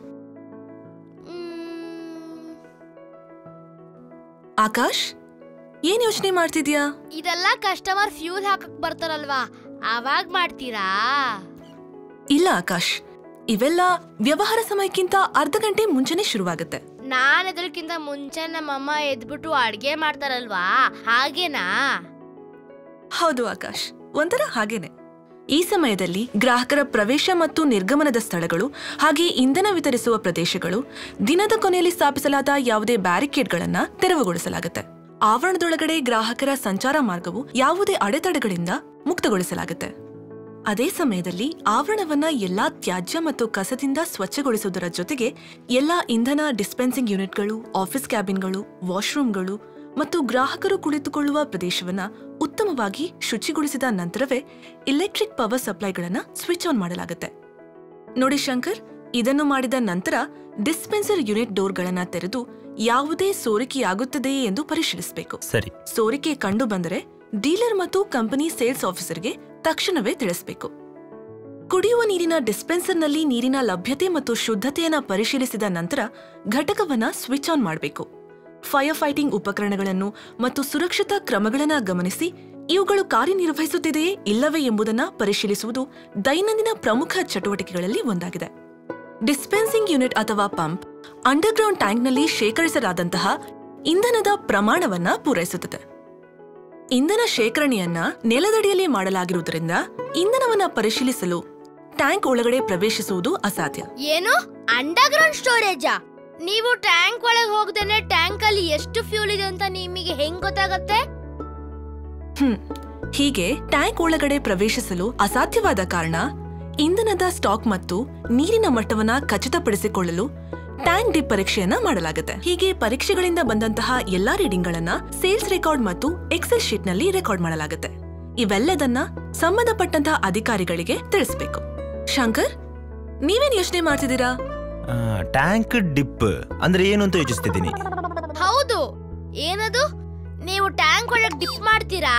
ಆಕಾಶ್ ಏನ್ ಯೋಚನೆ ಮಾಡ್ತಿದ್ಯಾ ಇದೆಲ್ಲ ಕಸ್ಟಮರ್ ಫ್ಯೂಲ್ ಹಾಕಕ್ ಬರ್ತಾರಲ್ವಾ ಅವಾಗ್ ಮಾಡ್ತೀರಾ ಇಲ್ಲ ಆಕಾಶ್ ಇವೆಲ್ಲ ವ್ಯವಹಾರ ಸಮಯಕ್ಕಿಂತ ಅರ್ಧ ಗಂಟೆ ಮುಂಚೆನೆ ಶುರುವಾಗುತ್ತೆ ನಾನ್ ಅದಕ್ಕಿಂತ ಮುಂಚೆ ನಮ್ಮಮ್ಮ ಎದ್ಬಿಟ್ಟು ಅಡ್ಗೆ ಮಾಡ್ತಾರಲ್ವಾ ಹಾಗೇನಾ ಹೌದು ಆಕಾಶ್ ಒಂಥರ ಹಾಗೇನೆ ಈ ಸಮಯದಲ್ಲಿ ಗ್ರಾಹಕರ ಪ್ರವೇಶ ಮತ್ತು ನಿರ್ಗಮನದ ಸ್ಥಳಗಳು ಹಾಗೆ ಇಂಧನ ವಿತರಿಸುವ ಪ್ರದೇಶಗಳು ದಿನದ ಕೊನೆಯಲ್ಲಿ ಸ್ಥಾಪಿಸಲಾದ ಯಾವುದೇ ಬ್ಯಾರಿಕೇಡ್ಗಳನ್ನ ತೆರವುಗೊಳಿಸಲಾಗುತ್ತೆ ಆವರಣದೊಳಗಡೆ ಗ್ರಾಹಕರ ಸಂಚಾರ ಮಾರ್ಗವು ಯಾವುದೇ ಅಡೆತಡೆಗಳಿಂದ ಮುಕ್ತಗೊಳಿಸಲಾಗುತ್ತೆ ಅದೇ ಸಮಯದಲ್ಲಿ ಆವರಣವನ್ನ ಎಲ್ಲಾ ತ್ಯಾಜ್ಯ ಮತ್ತು ಕಸದಿಂದ ಸ್ವಚ್ಛಗೊಳಿಸುವುದರ ಜೊತೆಗೆ ಎಲ್ಲಾ ಇಂಧನ ಡಿಸ್ಪೆನ್ಸಿಂಗ್ ಯೂನಿಟ್ಗಳು ಆಫೀಸ್ ಕ್ಯಾಬಿನ್ಗಳು ವಾಶ್ರೂಮ್ಗಳು ಮತ್ತು ಗ್ರಾಹಕರು ಕುಳಿತುಕೊಳ್ಳುವ ಪ್ರದೇಶವನ್ನ ಉತ್ತಮವಾಗಿ ಶುಚಿಗೊಳಿಸಿದ ನಂತರವೇ ಇಲೆಕ್ಟ್ರಿಕ್ ಪವರ್ ಸಪ್ಲೈಗಳನ್ನ ಸ್ವಿಚ್ ಆನ್ ಮಾಡಲಾಗುತ್ತೆ ನೋಡಿ ಶಂಕರ್ ಇದನ್ನು ಮಾಡಿದ ನಂತರ ಡಿಸ್ಪೆನ್ಸರ್ ಯೂನಿಟ್ ಡೋರ್ಗಳನ್ನ ತೆರೆದು ಯಾವುದೇ ಸೋರಿಕೆಯಾಗುತ್ತದೆಯೇ ಎಂದು ಪರಿಶೀಲಿಸಬೇಕು ಸರಿ ಸೋರಿಕೆ ಕಂಡು ಬಂದರೆ ಡೀಲರ್ ಮತ್ತು ಕಂಪನಿ ಸೇಲ್ಸ್ ಆಫೀಸರ್ಗೆ ತಕ್ಷಣವೇ ತಿಳಿಸಬೇಕು ಕುಡಿಯುವ ನೀರಿನ ಡಿಸ್ಪೆನ್ಸರ್ನಲ್ಲಿ ನೀರಿನ ಲಭ್ಯತೆ ಮತ್ತು ಶುದ್ಧತೆಯನ್ನ ಪರಿಶೀಲಿಸಿದ ನಂತರ ಘಟಕವನ್ನ ಸ್ವಿಚ್ ಆನ್ ಮಾಡಬೇಕು ಫೈರ್ ಫೈಟಿಂಗ್ ಉಪಕರಣಗಳನ್ನು ಮತ್ತು ಸುರಕ್ಷತಾ ಕ್ರಮಗಳನ್ನ ಗಮನಿಸಿ ಇವುಗಳು ಕಾರ್ಯನಿರ್ವಹಿಸುತ್ತಿದೆಯೇ ಇಲ್ಲವೇ ಎಂಬುದನ್ನ ಪರಿಶೀಲಿಸುವುದು ದೈನಂದಿನ ಪ್ರಮುಖ ಚಟುವಟಿಕೆಗಳಲ್ಲಿ ಒಂದಾಗಿದೆ ಡಿಸ್ಪೆನ್ಸಿಂಗ್ ಯೂನಿಟ್ ಅಥವಾ ಪಂಪ್ ಅಂಡರ್ಗ್ರೌಂಡ್ ಟ್ಯಾಂಕ್ನಲ್ಲಿ ಶೇಖರಿಸಲಾದಂತಹ ಇಂಧನದ ಪ್ರಮಾಣವನ್ನ ಪೂರೈಸುತ್ತದೆ ಇಂಧನ ಶೇಖರಣೆಯನ್ನ ನೆಲದಡಿಯಲ್ಲಿ ಮಾಡಲಾಗಿರುವುದರಿಂದ ಇಂಧನವನ್ನ ಪರಿಶೀಲಿಸಲು ಟ್ಯಾಂಕ್ ಒಳಗಡೆ ಪ್ರವೇಶಿಸುವುದು ಅಸಾಧ್ಯ ಏನು ಅಂಡರ್ಗ್ರೌಂಡ್ ಸ್ಟೋರೇಜಾ ನೀವು ಟ್ಯಾಂಕ್ ಒಳಗೆ ಹೋಗದೇನೆ ಟ್ಯಾಂಕ್ ಅಲ್ಲಿ ಎಷ್ಟು ಫ್ಯೂಲ್ ಇದೆ ಅಂತ ನಿಮಗೆ ಹೆಂಗ್ ಗೊತ್ತಾಗತ್ತೆ ಹ್ಮ್ ಹೀಗೆ ಟ್ಯಾಂಕ್ ಒಳಗಡೆ ಪ್ರವೇಶಿಸಲು ಅಸಾಧ್ಯವಾದ ಕಾರಣ ಇಂಧನದ ಸ್ಟಾಕ್ ಮತ್ತು ನೀರಿನ ಮಟ್ಟವನ್ನ ಖಚಿತಪಡಿಸಿಕೊಳ್ಳಲು ಟ್ಯಾಂಕ್ ಡಿಪ್ ಪರೀಕ್ಷೆಯನ್ನ ಮಾಡಲಾಗುತ್ತೆ ಹೀಗೆ ಪರೀಕ್ಷೆಗಳಿಂದ ಬಂದಂತಹ ಎಲ್ಲಾ ರೀಡಿಂಗ್ಗಳನ್ನ ಸೇಲ್ಸ್ ರೆಕಾರ್ಡ್ ಮತ್ತು ಎಕ್ಸೆಲ್ ಶೀಟ್ ನಲ್ಲಿ ರೆಕಾರ್ಡ್ ಮಾಡಲಾಗುತ್ತೆ ಇವೆಲ್ಲದನ್ನ ಸಂಬಂಧಪಟ್ಟಂತಹ ಅಧಿಕಾರಿಗಳಿಗೆ ತಿಳಿಸಬೇಕು ಶಂಕರ್ ನೀವೇನ್ ಯೋಚನೆ ಮಾಡ್ತಿದ್ದೀರಾ ಟ್ಯಾಂಕ್ ಡಿಪ್ ಅಂದ್ರೆ ಏನು ಅಂತ ಯೋಚಿಸ್ತಿದ್ದೀನಿ ಹೌದು ಏನದು ನೀವು ಟ್ಯಾಂಕ್ ಒಳಗೆ ಡಿಪ್ ಮಾಡ್ತೀರಾ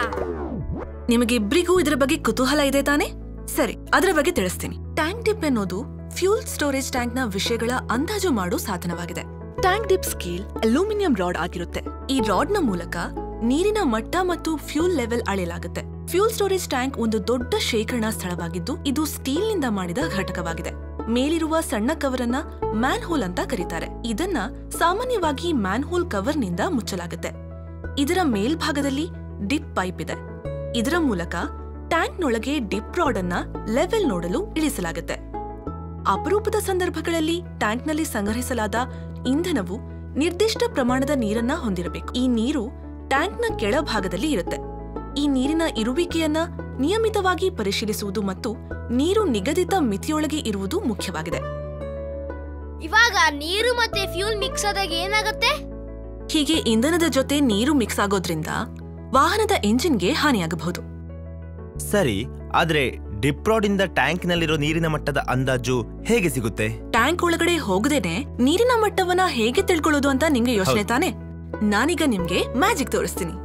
ನಿಮಗಿಬ್ರಿಗೂ ಇದರ ಬಗ್ಗೆ ಕುತೂಹಲ ಇದೆ ತಾನೆ ಸರಿ ಅದರ ಬಗ್ಗೆ ತಿಳಿಸ್ತೀನಿ ಟ್ಯಾಂಕ್ ಡಿಪ್ ಎನ್ನುವುದು ಫ್ಯೂಲ್ ಸ್ಟೋರೇಜ್ ಟ್ಯಾಂಕ್ ನ ವಿಷಯಗಳ ಅಂದಾಜು ಮಾಡೋ ಸಾಧನವಾಗಿದೆ tank dip scale aluminium rod ಆಗಿರುತ್ತೆ ಈ ರಾಡ್ ನ ಮೂಲಕ ನೀರಿನ ಮಟ್ಟ ಮತ್ತು ಫ್ಯೂಲ್ ಲೆವೆಲ್ ಅಳೆಯಲಾಗುತ್ತೆ ಫ್ಯೂಲ್ ಸ್ಟೋರೇಜ್ ಟ್ಯಾಂಕ್ ಒಂದು ದೊಡ್ಡ ಶೇಖರಣಾ ಸ್ಥಳವಾಗಿದ್ದು ಇದು ಸ್ಟೀಲ್ ನಿಂದ ಮಾಡಿದ ಘಟಕವಾಗಿದೆ ಮೇಲಿರುವ ಸಣ್ಣ ಕವರ್ ಅನ್ನ ಮ್ಯಾನ್ ಹೋಲ್ ಅಂತ ಕರೀತಾರೆ ಇದನ್ನ ಸಾಮಾನ್ಯವಾಗಿ ಮ್ಯಾನ್ ಹೋಲ್ ಕವರ್ ನಿಂದ ಮುಚ್ಚಲಾಗುತ್ತೆ ಇದರ ಮೇಲ್ಭಾಗದಲ್ಲಿ ಡಿಪ್ ಪೈಪ್ ಇದೆ ಇದರ ಮೂಲಕ ಟ್ಯಾಂಕ್ನೊಳಗೆ ಡಿಪ್ ರಾಡ್ ಅನ್ನ ಲೆವೆಲ್ ನೋಡಲು ಇಳಿಸಲಾಗುತ್ತೆ ಅಪರೂಪದ ಸಂದರ್ಭಗಳಲ್ಲಿ ಟ್ಯಾಂಕ್ನಲ್ಲಿ ಸಂಗ್ರಹಿಸಲಾದ ಇಂಧನವು ನಿರ್ದಿಷ್ಟ ಪ್ರಮಾಣದ ನೀರನ್ನ ಹೊಂದಿರಬೇಕು ಈ ನೀರು ಟ್ಯಾಂಕ್ನ ಕೆಳಭಾಗದಲ್ಲಿ ಇರುತ್ತೆ ಈ ನೀರಿನ ಇರುವಿಕೆಯನ್ನ ನಿಯಮಿತವಾಗಿ ಪರಿಶೀಲಿಸುವುದು ಮತ್ತು ನೀರು ನಿಗದಿತ ಮಿತಿಯೊಳಗೆ ಇರುವುದು ಮುಖ್ಯವಾಗಿದೆ ಇವಾಗ ನೀರು ಮತ್ತೆ ಫ್ಯೂಲ್ ಮಿಕ್ಸ್ ಆದಾಗ ಏನಾಗತ್ತೆ ಹೀಗೆ ಇಂಧನದ ಜೊತೆ ನೀರು ಮಿಕ್ಸ್ ಆಗೋದ್ರಿಂದ ವಾಹನದ ಎಂಜಿನ್ಗೆ ಹಾನಿಯಾಗಬಹುದು ಸರಿ ಆದ್ರೆ ಡಿಪ್ ರಾಡ್ ಇಂದ ಟ್ಯಾಂಕ್ ನಲ್ಲಿರೋ ನೀರಿನ ಮಟ್ಟದ ಅಂದಾಜು ಹೇಗೆ ಸಿಗುತ್ತೆ ಟ್ಯಾಂಕ್ ಒಳಗಡೆ ಹೋಗದೇನೆ ನೀರಿನ ಮಟ್ಟವನ್ನ ಹೇಗೆ ತಿಳ್ಕೊಳ್ಳೋದು ಅಂತ ನಿಮ್ಗೆ ಯೋಚನೆ ಹೌದು. ತಾನೆ ನಾನೀಗ ನಿಮ್ಗೆ ಮ್ಯಾಜಿಕ್ ತೋರಿಸ್ತೀನಿ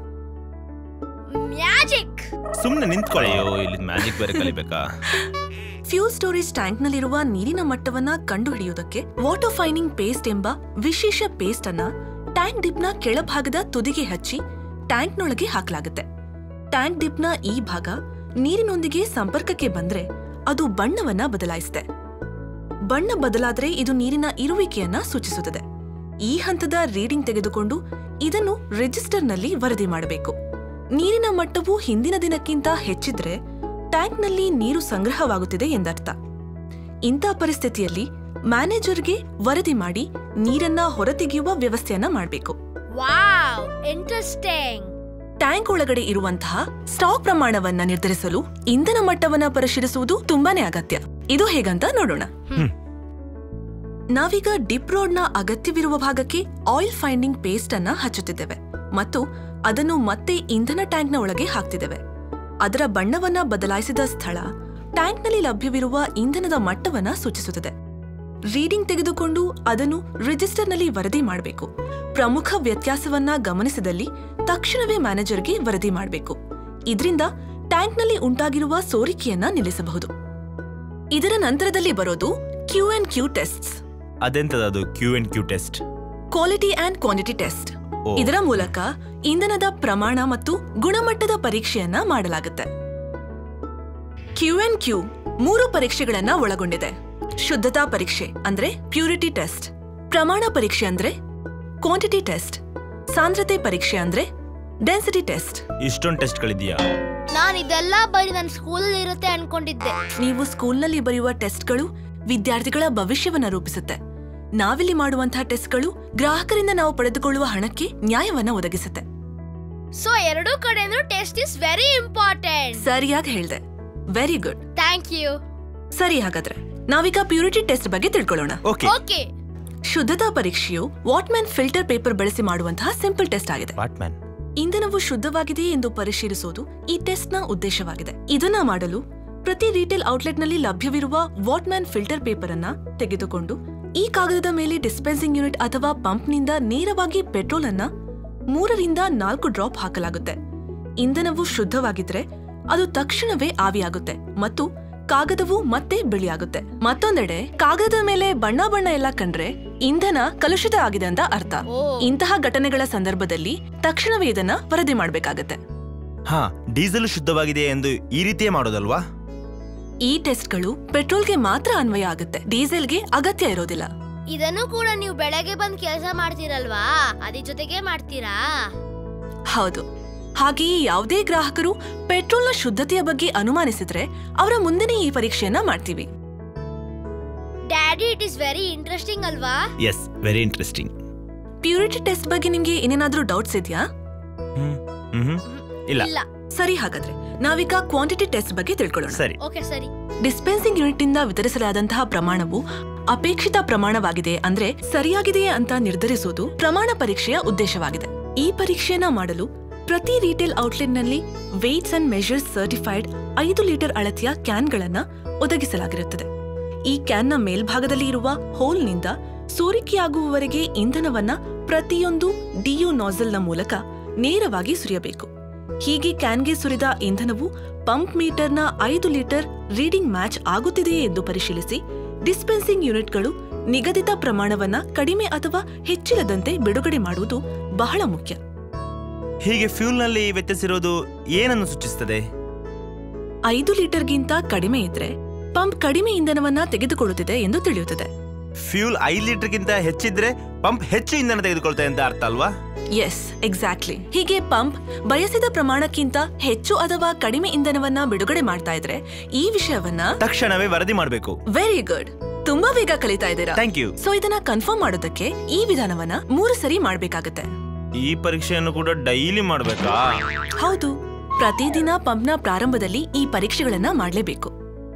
ಮ್ಯಾಜಿಕ್ ಸುಮ್ನೆ ನಿಂತ್ಕೊಳ್ಳೆಯೋ ಇಲ್ಲಿ ಮ್ಯಾಜಿಕ್ ಬೇರೆ ಕಲಿಬೇಕಾ ಫ್ಯೂಲ್ ಸ್ಟೋರೇಜ್ ಟ್ಯಾಂಕ್ನಲ್ಲಿರುವ ನೀರಿನ ಮಟ್ಟವನ್ನ ಕಂಡುಹಿಡಿಯುವುದಕ್ಕೆ ವಾಟರ್ ಫೈನಿಂಗ್ ಪೇಸ್ಟ್ ಎಂಬ ವಿಶೇಷ ಪೇಸ್ಟ್ ಅನ್ನ ಟ್ಯಾಂಕ್ ಡಿಪ್ನ ಕೆಳಭಾಗದ ತುದಿಗೆ ಹಚ್ಚಿ ಟ್ಯಾಂಕ್ನೊಳಗೆ ಹಾಕಲಾಗುತ್ತೆ ಟ್ಯಾಂಕ್ ಡಿಪ್ನ ಈ ಭಾಗ ನೀರಿನೊಂದಿಗೆ ಸಂಪರ್ಕಕ್ಕೆ ಬಂದ್ರೆ ಅದು ಬಣ್ಣವನ್ನ ಬದಲಾಯಿಸುತ್ತೆ ಬಣ್ಣ ಬದಲಾದ್ರೆ ಇದು ನೀರಿನ ಇರುವಿಕೆಯನ್ನ ಸೂಚಿಸುತ್ತದೆ ಈ ಹಂತದ ರೀಡಿಂಗ್ ತೆಗೆದುಕೊಂಡು ಇದನ್ನು ರಿಜಿಸ್ಟರ್ನಲ್ಲಿ ವರದಿ ಮಾಡಬೇಕು ನೀರಿನ ಮಟ್ಟವು ಹಿಂದಿನ ದಿನಕ್ಕಿಂತ ಹೆಚ್ಚಿದ್ರೆ ಟ್ಯಾಂಕ್ನಲ್ಲಿ ನೀರು ಸಂಗ್ರಹವಾಗುತ್ತಿದೆ ಎಂದರ್ಥ ಇಂಥ ಪರಿಸ್ಥಿತಿಯಲ್ಲಿ ಮ್ಯಾನೇಜರ್ಗೆ ವರದಿ ಮಾಡಿ ನೀರನ್ನ ಹೊರತೆಗೆಯುವ ವ್ಯವಸ್ಥೆಯನ್ನ ಮಾಡಬೇಕು ವಾವ್ ಇಂಟ್ರೆಸ್ಟಿಂಗ್ ಟ್ಯಾಂಕ್ ಒಳಗಡೆ ಇರುವಂತಹ ಸ್ಟಾಕ್ ಪ್ರಮಾಣವನ್ನ ನಿರ್ಧರಿಸಲು ಇಂಧನ ಮಟ್ಟವನ್ನ ಪರಿಶೀಲಿಸುವುದು ತುಂಬಾನೇ ಅಗತ್ಯ ಇದು ಹೇಗಂತ ನೋಡೋಣ ಹ್ಮ್. ನಾವೀಗ ಡಿಪ್ ನ ಅಗತ್ಯವಿರುವ ಭಾಗಕ್ಕೆ ಆಯಿಲ್ ಫೈಂಡಿಂಗ್ ಪೇಸ್ಟ್ ಅನ್ನ ಹಚ್ಚುತ್ತಿದ್ದೇವೆ ಮತ್ತು ಅದನ್ನು ಮತ್ತೆ ಇಂಧನ ಟ್ಯಾಂಕ್ನ ಒಳಗೆ ಹಾಕ್ತಿದ್ದೇವೆ ಅದರ ಬಣ್ಣವನ್ನ ಬದಲಾಯಿಸಿದ ಸ್ಥಳ ಟ್ಯಾಂಕ್ನಲ್ಲಿ ಲಭ್ಯವಿರುವ ಇಂಧನದ ಮಟ್ಟವನ್ನ ಸೂಚಿಸುತ್ತದೆ ರೀಡಿಂಗ್ ತೆಗೆದುಕೊಂಡು ಅದನ್ನು ರಿಜಿಸ್ಟರ್ನಲ್ಲಿ ವರದಿ ಮಾಡಬೇಕು ಪ್ರಮುಖ ವ್ಯತ್ಯಾಸವನ್ನ ಗಮನಿಸಿದಲ್ಲಿ ತಕ್ಷಣವೇ ಮ್ಯಾನೇಜರ್ಗೆ ವರದಿ ಮಾಡಬೇಕು ಇದರಿಂದ ಟ್ಯಾಂಕ್ನಲ್ಲಿ ಉಂಟಾಗಿರುವ ಸೋರಿಕೆಯನ್ನ ನಿಲ್ಲಿಸಬಹುದು ಇದರ ನಂತರದಲ್ಲಿ ಬರೋದು ಕ್ಯೂ ಅಂಡ್ ಕ್ಯೂ ಟೆಸ್ಟ್ಸ್ ಅದೆಂತದದು Q and Q test quality and quantity test ಓ. ಇದರ ಮೂಲಕ ಇಂಧನದ ಪ್ರಮಾಣ ಮತ್ತು ಗುಣಮಟ್ಟದ ಪರೀಕ್ಷೆಯನ್ನ ಮಾಡಲಾಗುತ್ತೆ ಕ್ಯೂ ಅಂಡ್ ಕ್ಯೂ ಮೂರು ಪರೀಕ್ಷೆಗಳನ್ನ ಒಳಗೊಂಡಿದೆ ಶುದ್ಧತಾ ಪರೀಕ್ಷೆ ಅಂದ್ರೆ ಪ್ಯೂರಿಟಿ ಟೆಸ್ಟ್ ಪ್ರಮಾಣ ಪರೀಕ್ಷೆ ಅಂದ್ರೆ ಕ್ವಾಂಟಿಟಿ ಟೆಸ್ಟ್ ಸಾಂದ್ರತೆ ಪರೀಕ್ಷೆ ಅಂದ್ರೆ ಡೆನ್ಸಿಟಿ ಟೆಸ್ಟ್ ಇಷ್ಟೊಂದು ಟೆಸ್ಟ್ಗಳಿದೆಯಾ ನಾನು ಇದೆಲ್ಲ ಬರೀ ನನ್ನ ಸ್ಕೂಲಲ್ಲಿ ಇರುತ್ತೆ ಅನ್ಕೊಂಡಿದ್ದೆ ನೀವು ಸ್ಕೂಲ್ನಲ್ಲಿ ಬರೆಯುವ ಟೆಸ್ಟ್ಗಳು ವಿದ್ಯಾರ್ಥಿಗಳ ಭವಿಷ್ಯವನ್ನ ರೂಪಿಸುತ್ತೆ ನಾವಿಲ್ಲಿ ಮಾಡುವಂತಹ ಟೆಸ್ಟ್ಗಳು ಗ್ರಾಹಕರಿಂದ ನಾವು ಪಡೆದುಕೊಳ್ಳುವ ಹಣಕ್ಕೆ ನ್ಯಾಯವನ್ನ ಒದಗಿಸುತ್ತೆ ಸೊ ಎರಡೂ ಕಡೆನೂ ಟೆಸ್ಟ್ ಇಸ್ ವೆರಿ ಇಂಪಾರ್ಟೆಂಟ್ ಸರಿಯಾಗಿ ಹೇಳ್ದೆ ವೆರಿ ಗುಡ್ ಥ್ಯಾಂಕ್ ಯು ಸರಿ ಹಾಗಾದ್ರೆ ನಾವೀಗ ಪ್ಯೂರಿಟಿ ಟೆಸ್ಟ್ ಬಗ್ಗೆ ತಿಳ್ಕೊಳ್ಳೋಣ ಓಕೆ ಓಕೆ ಶುದ್ಧತಾ ಪರೀಕ್ಷೆಯು ವಾಟ್ಮ್ಯಾನ್ ಫಿಲ್ಟರ್ ಪೇಪರ್ ಬಳಸಿ ಮಾಡುವಂತಹ ಸಿಂಪಲ್ ಟೆಸ್ಟ್ ಆಗಿದೆ ಬ್ಯಾಟ್ಮ್ಯಾನ್ ಇಂಧನವು ಶುದ್ಧವಾಗಿದೆಯೇ ಎಂದು ಪರಿಶೀಲಿಸುವುದು ಈ ಟೆಸ್ಟ್ನ ಉದ್ದೇಶವಾಗಿದೆ ಇದನ್ನ ಮಾಡಲು ಪ್ರತಿ ರಿಟೇಲ್ ಔಟ್ಲೆಟ್ನಲ್ಲಿ ಲಭ್ಯವಿರುವ ವಾಟ್ಮ್ಯಾನ್ ಫಿಲ್ಟರ್ ಪೇಪರ್ ಅನ್ನ ತೆಗೆದುಕೊಂಡು ಈ ಕಾಗದದ ಮೇಲೆ ಡಿಸ್ಪೆನ್ಸಿಂಗ್ ಯೂನಿಟ್ ಅಥವಾ ಪಂಪ್ನಿಂದ ನೇರವಾಗಿ ಪೆಟ್ರೋಲ್ ಅನ್ನ ಮೂರರಿಂದ ನಾಲ್ಕು ಡ್ರಾಪ್ ಹಾಕಲಾಗುತ್ತೆ ಇಂಧನವು ಶುದ್ಧವಾಗಿದ್ರೆ ಅದು ತಕ್ಷಣವೇ ಆವಿಯಾಗುತ್ತೆ ಮತ್ತು ಕಾಗದವು ಮತ್ತೆ ಬಿಳಿಯಾಗುತ್ತೆ ಮತ್ತೊಂದೆಡೆ ಕಾಗದದ ಮೇಲೆ ಬಣ್ಣ ಬಣ್ಣ ಎಲ್ಲ ಕಂಡ್ರೆ ಇಂಧನ ಕಲುಷಿತ ಆಗಿದೆ ಅಂತ ಅರ್ಥ ಓ ಇಂತಹ ಘಟನೆಗಳ ಸಂದರ್ಭದಲ್ಲಿ ತಕ್ಷಣವೇ ಇದನ್ನ ವರದಿ ಮಾಡಬೇಕಾಗತ್ತೆ ಹಾ ಡೀಸೆಲ್ ಶುದ್ಧವಾಗಿದೆ ಎಂದು ಈ ರೀತಿಯೇ ಮಾಡೋದಲ್ವಾ ಈ ಟೆಸ್ಟ್ಗಳು ಪೆಟ್ರೋಲ್ಗೆ ಮಾತ್ರ ಅನ್ವಯ ಆಗುತ್ತೆ ಡೀಸೆಲ್ಗೆ ಅಗತ್ಯ ಇರೋದಿಲ್ಲ ಇದನ್ನು ಕೂಡ ನೀವು ಬೆಳಗ್ಗೆ ಬಂದ್ ಕೆಲಸ ಮಾಡ್ತೀರಲ್ವಾ ಅದ್ರ ಜೊತೆಗೆ ಮಾಡ್ತೀರಾ ಹೌದು ಹಾಗೆಯೇ ಯಾವುದೇ ಗ್ರಾಹಕರು ಪೆಟ್ರೋಲ್ನ ಶುದ್ಧತೆಯ ಬಗ್ಗೆ ಅನುಮಾನಿಸಿದ್ರೆ ಅವರ ಮುಂದೆನೇ ಈ ಪರೀಕ್ಷೆಯನ್ನ ಮಾಡ್ತೀವಿ daddy it is very interesting ಅಲ್ವಾ yes very interesting purity test ಬಗ್ಗೆ ನಿಮ್ಗೆ ಏನೇನಾದ್ರೂ ಡೌಟ್ಸ್ ಇದೆಯಾ ಹ್ಮ್ ಹ್ಮ್ ಇಲ್ಲ ಇಲ್ಲ ಸರಿ ಹಾಗಾದ್ರೆ ನಾವೀಗ ಕ್ವಾಂಟಿಟಿ ಟೆಸ್ಟ್ ಬಗ್ಗೆ ತಿಳ್ಕೊಳ್ಳೋಣ ಸರಿ ಓಕೆ ಸರಿ ಡಿಸ್ಪೆನ್ಸಿಂಗ್ ಯೂನಿಟ್ ಇಂದ ವಿತರಿಸಲಾದಂತಹ ಪ್ರಮಾಣವು ಅಪೇಕ್ಷಿತ ಪ್ರಮಾಣವಾಗಿದೆ ಅಂದ್ರೆ ಸರಿಯಾಗಿದೆಯೇ ಅಂತ ನಿರ್ಧರಿಸುವುದು ಪ್ರಮಾಣ ಪರೀಕ್ಷೆಯ ಉದ್ದೇಶವಾಗಿದೆ ಈ ಪರೀಕ್ಷೆಯನ್ನ ಮಾಡಲು ಪ್ರತಿ ರೀಟೇಲ್ ಔಟ್ಲೆಟ್ನಲ್ಲಿ ವೆಯ್ಟ್ಸ್ ಅಂಡ್ ಮೆಷರ್ಸ್ ಸರ್ಟಿಫೈಡ್ ಐದು ಲೀಟರ್ ಅಳತೆಯ ಕ್ಯಾನ್ಗಳನ್ನ ಒದಗಿಸಲಾಗಿರುತ್ತದೆ ಈ ಕ್ಯಾನ್ನ ಮೇಲ್ಭಾಗದಲ್ಲಿ ಇರುವ ಹೋಲ್ನಿಂದ ಸೋರಿಕೆಯಾಗುವವರೆಗೆ ಇಂಧನವನ್ನ ಪ್ರತಿಯೊಂದು ಡಿಯು ನಾಸಲ್ನ ಮೂಲಕ ನೇರವಾಗಿ ಸುರಿಯಬೇಕು ಹೀಗೆ ಕ್ಯಾನ್ಗೆ ಸುರಿದ ಇಂಧನವು ಪಂಪ್ ಮೀಟರ್ನ ಐದು ಲೀಟರ್ ರೀಡಿಂಗ್ ಮ್ಯಾಚ್ ಆಗುತ್ತಿದೆಯೇ ಎಂದು ಪರಿಶೀಲಿಸಿ ಡಿಸ್ಪೆನ್ಸಿಂಗ್ ಯೂನಿಟ್ಗಳು ನಿಗದಿತ ಪ್ರಮಾಣವನ್ನ ಕಡಿಮೆ ಅಥವಾ ಹೆಚ್ಚಿಲ್ಲದಂತೆ ಬಿಡುಗಡೆ ಮಾಡುವುದು ಬಹಳ ಮುಖ್ಯ ಹೀಗೆ ಫ್ಯೂಲ್ನಲ್ಲಿ ವ್ಯತ್ಯಾಸಿರೋದು ಏನನ್ನು ಸೂಚಿಸುತ್ತದೆ ಐದು ಲೀಟರ್ಗಿಂತ ಕಡಿಮೆ ಇದ್ರೆ ಪಂಪ್ ಕಡಿಮೆ ಇಂಧನವನ್ನ ತೆಗೆದುಕೊಳ್ಳುತ್ತಿದೆ ಎಂದು ತಿಳಿಯುತ್ತದೆ ಫ್ಯೂಲ್ ಐದು ಲೀಟರ್ಗಿಂತ ಹೆಚ್ಚಿದ್ರೆ ಪಂಪ್ ಹೆಚ್ಚು ಇಂಧನ ತೆಗೆದುಕೊಳ್ತದೆ ಅಂತ ಅರ್ಥ ಅಲ್ವಾ ಎಸ್ ಎಕ್ಸಾಕ್ಟ್ಲಿ ಹೀಗೆ ಪಂಪ್ ಬಯಸಿದ ಪ್ರಮಾಣಕ್ಕಿಂತ ಹೆಚ್ಚು ಅಥವಾ ಕಡಿಮೆ ಇಂಧನವನ್ನ ಬಿಡುಗಡೆ ಮಾಡ್ತಾ ಇದ್ರೆ ಈ ವಿಷಯವನ್ನ ತಕ್ಷಣವೇ ವರದಿ ಮಾಡಬೇಕು ವೆರಿ ಗುಡ್ ತುಂಬಾ ಬೇಗ ಕಲಿತಾ ಇದ್ದೀರಾ ಥ್ಯಾಂಕ್ ಯು ಸೊ ಇದನ್ನ ಕನ್ಫರ್ಮ್ ಮಾಡೋದಕ್ಕೆ ಈ ವಿಧಾನವನ್ನ ಮೂರು ಸರಿ ಮಾಡ್ಬೇಕಾಗತ್ತೆ ಈ ಪರೀಕ್ಷೆಯನ್ನು ಕೂಡ ಡೈಲಿ ಮಾಡ್ಬೇಕಾ ಹೌದು ಪ್ರತಿದಿನ ಪಂಪ್ನ ಪ್ರಾರಂಭದಲ್ಲಿ ಈ ಪರೀಕ್ಷೆಗಳನ್ನ ಮಾಡಲೇಬೇಕು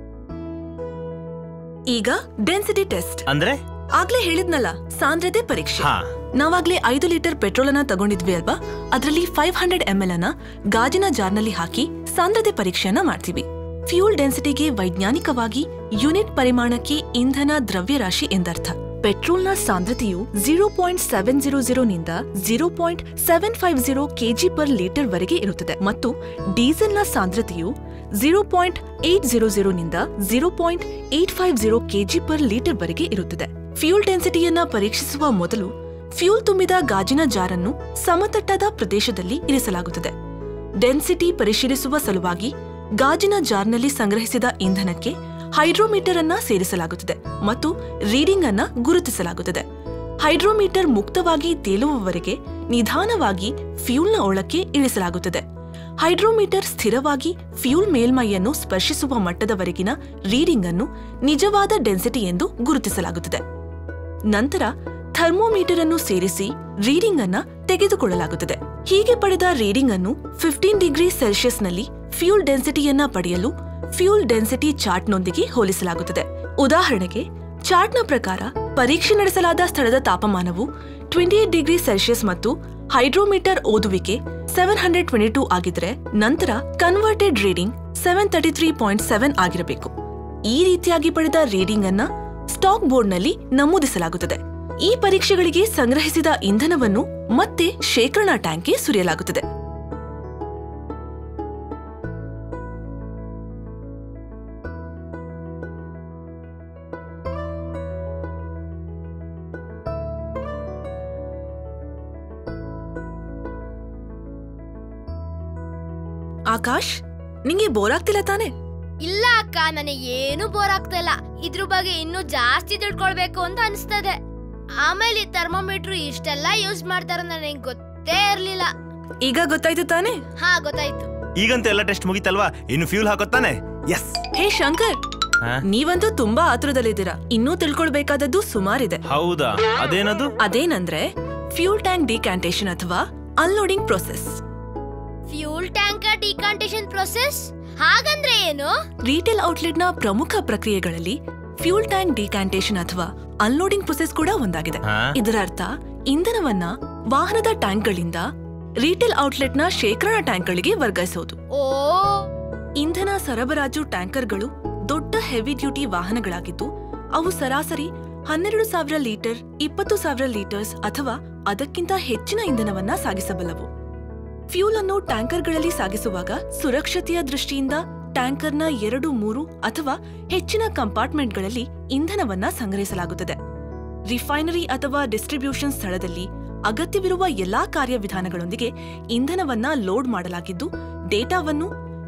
ಈಗ ಡೆನ್ಸಿಟಿ ಟೆಸ್ಟ್ ಅಂದ್ರೆ ಆಗ್ಲೇ ಹೇಳಿದ್ನಲ್ಲ ಸಾಂದ್ರತೆ ಪರೀಕ್ಷೆ ಹಾ ನಾವಾಗ್ಲೇ ಐದು ಲೀಟರ್ ಪೆಟ್ರೋಲ್ ಅನ್ನ ತಗೊಂಡಿದ್ವಿ ಅಲ್ವಾ ಅದರಲ್ಲಿ ಫೈವ್ ಹಂಡ್ರೆಡ್ ಎಂ ಎಲ್ ಅನ್ನ ಗಾಜಿನ ಜಾರ್ನಲ್ಲಿ ಹಾಕಿ ಸಾಂದ್ರತೆ ಪರೀಕ್ಷೆಯನ್ನ ಮಾಡ್ತೀವಿ ಫ್ಯೂಲ್ ಡೆನ್ಸಿಟಿಗೆ ವೈಜ್ಞಾನಿಕವಾಗಿ ಯೂನಿಟ್ ಪರಿಮಾಣಕ್ಕೆ ಇಂಧನ ದ್ರವ್ಯರಾಶಿ ಎಂದರ್ಥ ಪೆಟ್ರೋಲ್ನ ಸಾಂದ್ರತೆಯು zero point seven zero zero ನಿಂದ zero point seven five zero KG per litre ವರೆಗೆ ಇರುತ್ತದೆ ಮತ್ತು ಡೀಸೆಲ್ನ ಸಾಂದ್ರತೆಯು zero point eight zero zero ನಿಂದ zero point eight five zero KG per litre ವರೆಗೆ ಇರುತ್ತದೆ ಫ್ಯೂಲ್ ಡೆನ್ಸಿಟಿಯನ್ನ ಪರೀಕ್ಷಿಸುವ ಮೊದಲು ಫ್ಯೂಲ್ ತುಂಬಿದ ಗಾಜಿನ ಜಾರನ್ನು ಸಮತಟ್ಟಾದ ಪ್ರದೇಶದಲ್ಲಿ ಇರಿಸಲಾಗುತ್ತದೆ ಡೆನ್ಸಿಟಿ ಪರಿಶೀಲಿಸುವ ಸಲುವಾಗಿ ಗಾಜಿನ ಜಾರ್ನಲ್ಲಿ ಸಂಗ್ರಹಿಸಿದ ಇಂಧನಕ್ಕೆ ಹೈಡ್ರೋಮೀಟರ್ ಅನ್ನ ಸೇರಿಸಲಾಗುತ್ತದೆ ಮತ್ತು ರೀಡಿಂಗ್ ಅನ್ನ ಗುರುತಿಸಲಾಗುತ್ತದೆ ಹೈಡ್ರೋಮೀಟರ್ ಮುಕ್ತವಾಗಿ ತೇಲುವವರೆಗೆ ನಿಧಾನವಾಗಿ ಫ್ಯೂಲ್ನ ಒಳಕ್ಕೆ ಇಳಿಸಲಾಗುತ್ತದೆ ಹೈಡ್ರೋಮೀಟರ್ ಸ್ಥಿರವಾಗಿ ಫ್ಯೂಲ್ ಮೇಲ್ಮೈಯನ್ನು ಸ್ಪರ್ಶಿಸುವ ಮಟ್ಟದವರೆಗಿನ ರೀಡಿಂಗ್ ಅನ್ನು ನಿಜವಾದ ಡೆನ್ಸಿಟಿ ಎಂದು ಗುರುತಿಸಲಾಗುತ್ತದೆ ನಂತರ ಥರ್ಮೋಮೀಟರ್ ಅನ್ನು ಸೇರಿಸಿ ರೀಡಿಂಗ್ ಅನ್ನ ತೆಗೆದುಕೊಳ್ಳಲಾಗುತ್ತದೆ ಹೀಗೆ ಪಡೆದ ರೀಡಿಂಗ್ ಅನ್ನು ಫಿಫ್ಟೀನ್ ಡಿಗ್ರಿ ಸೆಲ್ಸಿಯಸ್ನಲ್ಲಿ ಫ್ಯೂಲ್ ಡೆನ್ಸಿಟಿಯನ್ನ ಪಡೆಯಲು ಫ್ಯೂಲ್ ಡೆನ್ಸಿಟಿ ಚಾರ್ಟ್ನೊಂದಿಗೆ ಹೋಲಿಸಲಾಗುತ್ತದೆ ಉದಾಹರಣೆಗೆ ಚಾರ್ಟ್ನ ಪ್ರಕಾರ ಪರೀಕ್ಷೆ ನಡೆಸಲಾದ ಸ್ಥಳದ ತಾಪಮಾನವು ಟ್ವೆಂಟಿ ಏಟ್ ಡಿಗ್ರಿ ಸೆಲ್ಸಿಯಸ್ ಮತ್ತು ಹೈಡ್ರೋಮೀಟರ್ ಓದುವಿಕೆ ಸೆವೆನ್ ಹಂಡ್ರೆಡ್ ಟ್ವೆಂಟಿ ಟೂ ಆಗಿದ್ರೆ ನಂತರ converted reading seven thirty three point seven ಆಗಿರಬೇಕು ಈ ರೀತಿಯಾಗಿ ಪಡೆದ ರೀಡಿಂಗ್ ಅನ್ನ ಸ್ಟಾಕ್ ಬೋರ್ಡ್ನಲ್ಲಿ ನಮೂದಿಸಲಾಗುತ್ತದೆ ಈ ಪರೀಕ್ಷೆಗಳಿಗೆ ಸಂಗ್ರಹಿಸಿದ ಇಂಧನವನ್ನು ಮತ್ತೆ ಶೇಖರಣಾ ಟ್ಯಾಂಕ್ಗೆ ಸುರಿಯಲಾಗುತ್ತದೆ ಆಕಾಶ್ ನಿಂಗೆ ಬೋರ್ ಆಗ್ತಿಲ್ಲ ತಾನೆ ಇಲ್ಲ ಅಕ್ಕ ನನಗೆ ಏನು ಬೋರ್ ಆಗ್ತಾ ಇಲ್ಲ ಇದ್ರ ಬಗ್ಗೆ ಇನ್ನೂ ಜಾಸ್ತಿ ತಿಳ್ಕೊಳ್ಬೇಕು ಅಂತ ಅನಿಸ್ತದೆ ಆಮೇಲೆ ಈ ಥರ್ಮೋಮೀಟರ್ ಇಷ್ಟೆಲ್ಲ ಯೂಸ್ ಮಾಡ್ತಾರ ನನಗೆ ಗೊತ್ತೇ ಇರ್ಲಿಲ್ಲ ಈಗ ಗೊತ್ತಾಯ್ತು ತಾನೆ ಹಾ ಗೊತ್ತಾಯ್ತು ಈಗಂತೂ ಎಲ್ಲ ಟೆಸ್ಟ್ ಮುಗಿತಲ್ವಾ ಇನ್ನು ಫ್ಯೂಲ್ ಹಾಕೋತಾನೆ ಎಸ್ ಹೇ ಶಂಕರ್ ನೀವಂತೂ ತುಂಬಾ ಆತುರದಲ್ಲಿದ್ದೀರಾ ಇನ್ನೂ ತಿಳ್ಕೊಳ್ಬೇಕಾದದ್ದು ಸುಮಾರಿದೆ ಹೌದಾ ಅದೇನದು ಅದೇನಂದ್ರೆ ಫ್ಯೂಲ್ ಟ್ಯಾಂಕ್ ಡಿಕ್ಯಾಂಟೇಶನ್ ಅಥವಾ unloading process fuel tanker decantation process ಹಾಗಂದ್ರೆ ಏನು ರಿಟೇಲ್ ಔಟ್ಲೆಟ್ನ ಪ್ರಮುಖ ಪ್ರಕ್ರಿಯೆಗಳಲ್ಲಿ ಫ್ಯೂಲ್ ಟ್ಯಾಂಕ್ ಡಿಕ್ಯಾಂಟೇಶನ್ ಅಥವಾ ಅನ್ಲೋಡಿಂಗ್ ಪ್ರೊಸೆಸ್ ಕೂಡ ಒಂದಾಗಿದೆ ಹಾ? ಇದರ ಅರ್ಥ ಇಂಧನವನ್ನ ವಾಹನದ ಟ್ಯಾಂಕ್ಗಳಿಂದ ರಿಟೇಲ್ ಔಟ್ಲೆಟ್ನ ಶೇಖರಣಾ ಟ್ಯಾಂಕ್ಗಳಿಗೆ ವರ್ಗಾಯಿಸುವುದು ಓ ಇಂಧನ ಸರಬರಾಜು ಟ್ಯಾಂಕರ್ಗಳು ದೊಡ್ಡ ಹೆವಿ ಡ್ಯೂಟಿ ವಾಹನಗಳಾಗಿದ್ದು ಅವು ಸರಾಸರಿ ಹನ್ನೆರಡು ಸಾವಿರ ಲೀಟರ್ ಇಪ್ಪತ್ತು ಸಾವಿರ ಲೀಟರ್ಸ್ ಅಥವಾ ಅದಕ್ಕಿಂತ ಹೆಚ್ಚಿನ ಇಂಧನವನ್ನ ಸಾಗಿಸಬಲ್ಲವು ಫ್ಯೂಲ್ ಅನ್ನು ಟ್ಯಾಂಕರ್ಗಳಲ್ಲಿ ಸಾಗಿಸುವಾಗ ಸುರಕ್ಷತೆಯ ದೃಷ್ಟಿಯಿಂದ ಟ್ಯಾಂಕರ್ನ ಎರಡು ಮೂರು ಅಥವಾ ಹೆಚ್ಚಿನ ಕಂಪಾರ್ಟ್ಮೆಂಟ್ಗಳಲ್ಲಿ ಇಂಧನವನ್ನ ಸಂಗ್ರಹಿಸಲಾಗುತ್ತದೆ ರಿಫೈನರಿ ಅಥವಾ ಡಿಸ್ಟ್ರಿಬ್ಯೂಷನ್ ಸ್ಥಳದಲ್ಲಿ ಅಗತ್ಯವಿರುವ ಎಲ್ಲಾ ಕಾರ್ಯವಿಧಾನಗಳೊಂದಿಗೆ ಇಂಧನವನ್ನ ಲೋಡ್ ಮಾಡಲಾಗಿದ್ದು ಡೇಟಾವನ್ನು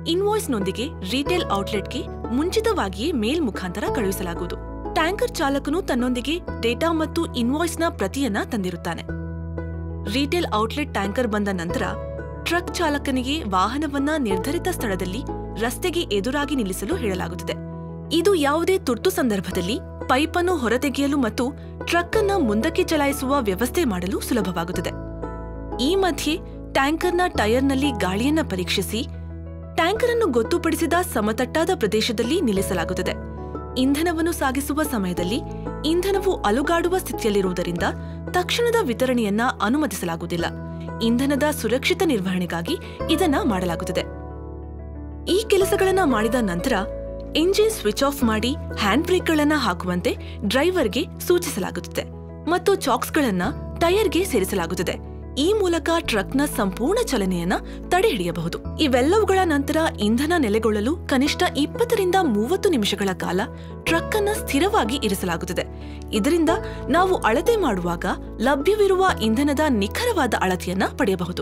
ಇನ್ವಾಯ್ಸ್ನೊಂದಿಗೆ ರಿಟೇಲ್ ಔಟ್ಲೆಟ್ಗೆ ಮುಂಚಿತವಾಗಿಯೇ ಮೇಲ್ ಮುಖಾಂತರ ಕಳುಹಿಸಲಾಗುವುದು ಟ್ಯಾಂಕರ್ ಚಾಲಕನು ತನ್ನೊಂದಿಗೆ ಡೇಟಾ ಮತ್ತು ಇನ್ವಾಯ್ಸ್ನ ಪ್ರತಿಯನ್ನ ತಂದಿರುತ್ತಾನೆ ರಿಟೇಲ್ ಔಟ್ಲೆಟ್ ಟ್ಯಾಂಕರ್ ಬಂದ ನಂತರ ಟ್ರಕ್ ಚಾಲಕನಿಗೆ ವಾಹನವನ್ನ ನಿರ್ಧರಿತ ಸ್ಥಳದಲ್ಲಿ ರಸ್ತೆಗೆ ಎದುರಾಗಿ ನಿಲ್ಲಿಸಲು ಹೇಳಲಾಗುತ್ತದೆ ಇದು ಯಾವುದೇ ತುರ್ತು ಸಂದರ್ಭದಲ್ಲಿ ಪೈಪನ್ನು ಹೊರತೆಗೆಯಲು ಮತ್ತು ಟ್ರಕ್ ಅನ್ನ ಮುಂದಕ್ಕೆ ಚಲಾಯಿಸುವ ವ್ಯವಸ್ಥೆ ಮಾಡಲು ಸುಲಭವಾಗುತ್ತದೆ ಈ ಮಧ್ಯೆ ಟ್ಯಾಂಕರ್ನ ಟೈರ್ನಲ್ಲಿ ಗಾಳಿಯನ್ನ ಪರೀಕ್ಷಿಸಿ ಟ್ಯಾಂಕರ್ ಅನ್ನು ಗೊತ್ತುಪಡಿಸಿದ ಸಮತಟ್ಟಾದ ಪ್ರದೇಶದಲ್ಲಿ ನಿಲ್ಲಿಸಲಾಗುತ್ತದೆ ಇಂಧನವನ್ನು ಸಾಗಿಸುವ ಸಮಯದಲ್ಲಿ ಇಂಧನವು ಅಲುಗಾಡುವ ಸ್ಥಿತಿಯಲ್ಲಿರುವುದರಿಂದ ತಕ್ಷಣದ ವಿತರಣೆಯನ್ನ ಅನುಮತಿಸಲಾಗುವುದಿಲ್ಲ ಇಂಧನದ ಸುರಕ್ಷಿತ ನಿರ್ವಹಣೆಗಾಗಿ ಇದನ್ನ ಮಾಡಲಾಗುತ್ತದೆ ಈ ಕೆಲಸಗಳನ್ನ ಮಾಡಿದ ನಂತರ ಇಂಜಿನ್ ಸ್ವಿಚ್ ಆಫ್ ಮಾಡಿ ಹ್ಯಾಂಡ್ ಬ್ರೇಕ್ಗಳನ್ನ ಹಾಕುವಂತೆ ಡ್ರೈವರ್ಗೆ ಸೂಚಿಸಲಾಗುತ್ತದೆ ಮತ್ತು ಚಾಕ್ಸ್ಗಳನ್ನ ಟೈರ್ಗೆ ಸೇರಿಸಲಾಗುತ್ತದೆ ಈ ಮೂಲಕ ಟ್ರಕ್ನ ಸಂಪೂರ್ಣ ಚಲನೆಯನ್ನ ತಡೆಹಿಡಿಯಬಹುದು ಇವೆಲ್ಲವುಗಳ ನಂತರ ಇಂಧನ ನೆಲೆಗೊಳ್ಳಲು ಕನಿಷ್ಠ ಇಪ್ಪತ್ತರಿಂದ ಮೂವತ್ತು ನಿಮಿಷಗಳ ಕಾಲ ಟ್ರಕ್ ಅನ್ನ ಸ್ಥಿರವಾಗಿ ಇರಿಸಲಾಗುತ್ತದೆ ಇದರಿಂದ ನಾವು ಅಳತೆ ಮಾಡುವಾಗ ಲಭ್ಯವಿರುವ ಇಂಧನದ ನಿಖರವಾದ ಅಳತೆಯನ್ನ ಪಡೆಯಬಹುದು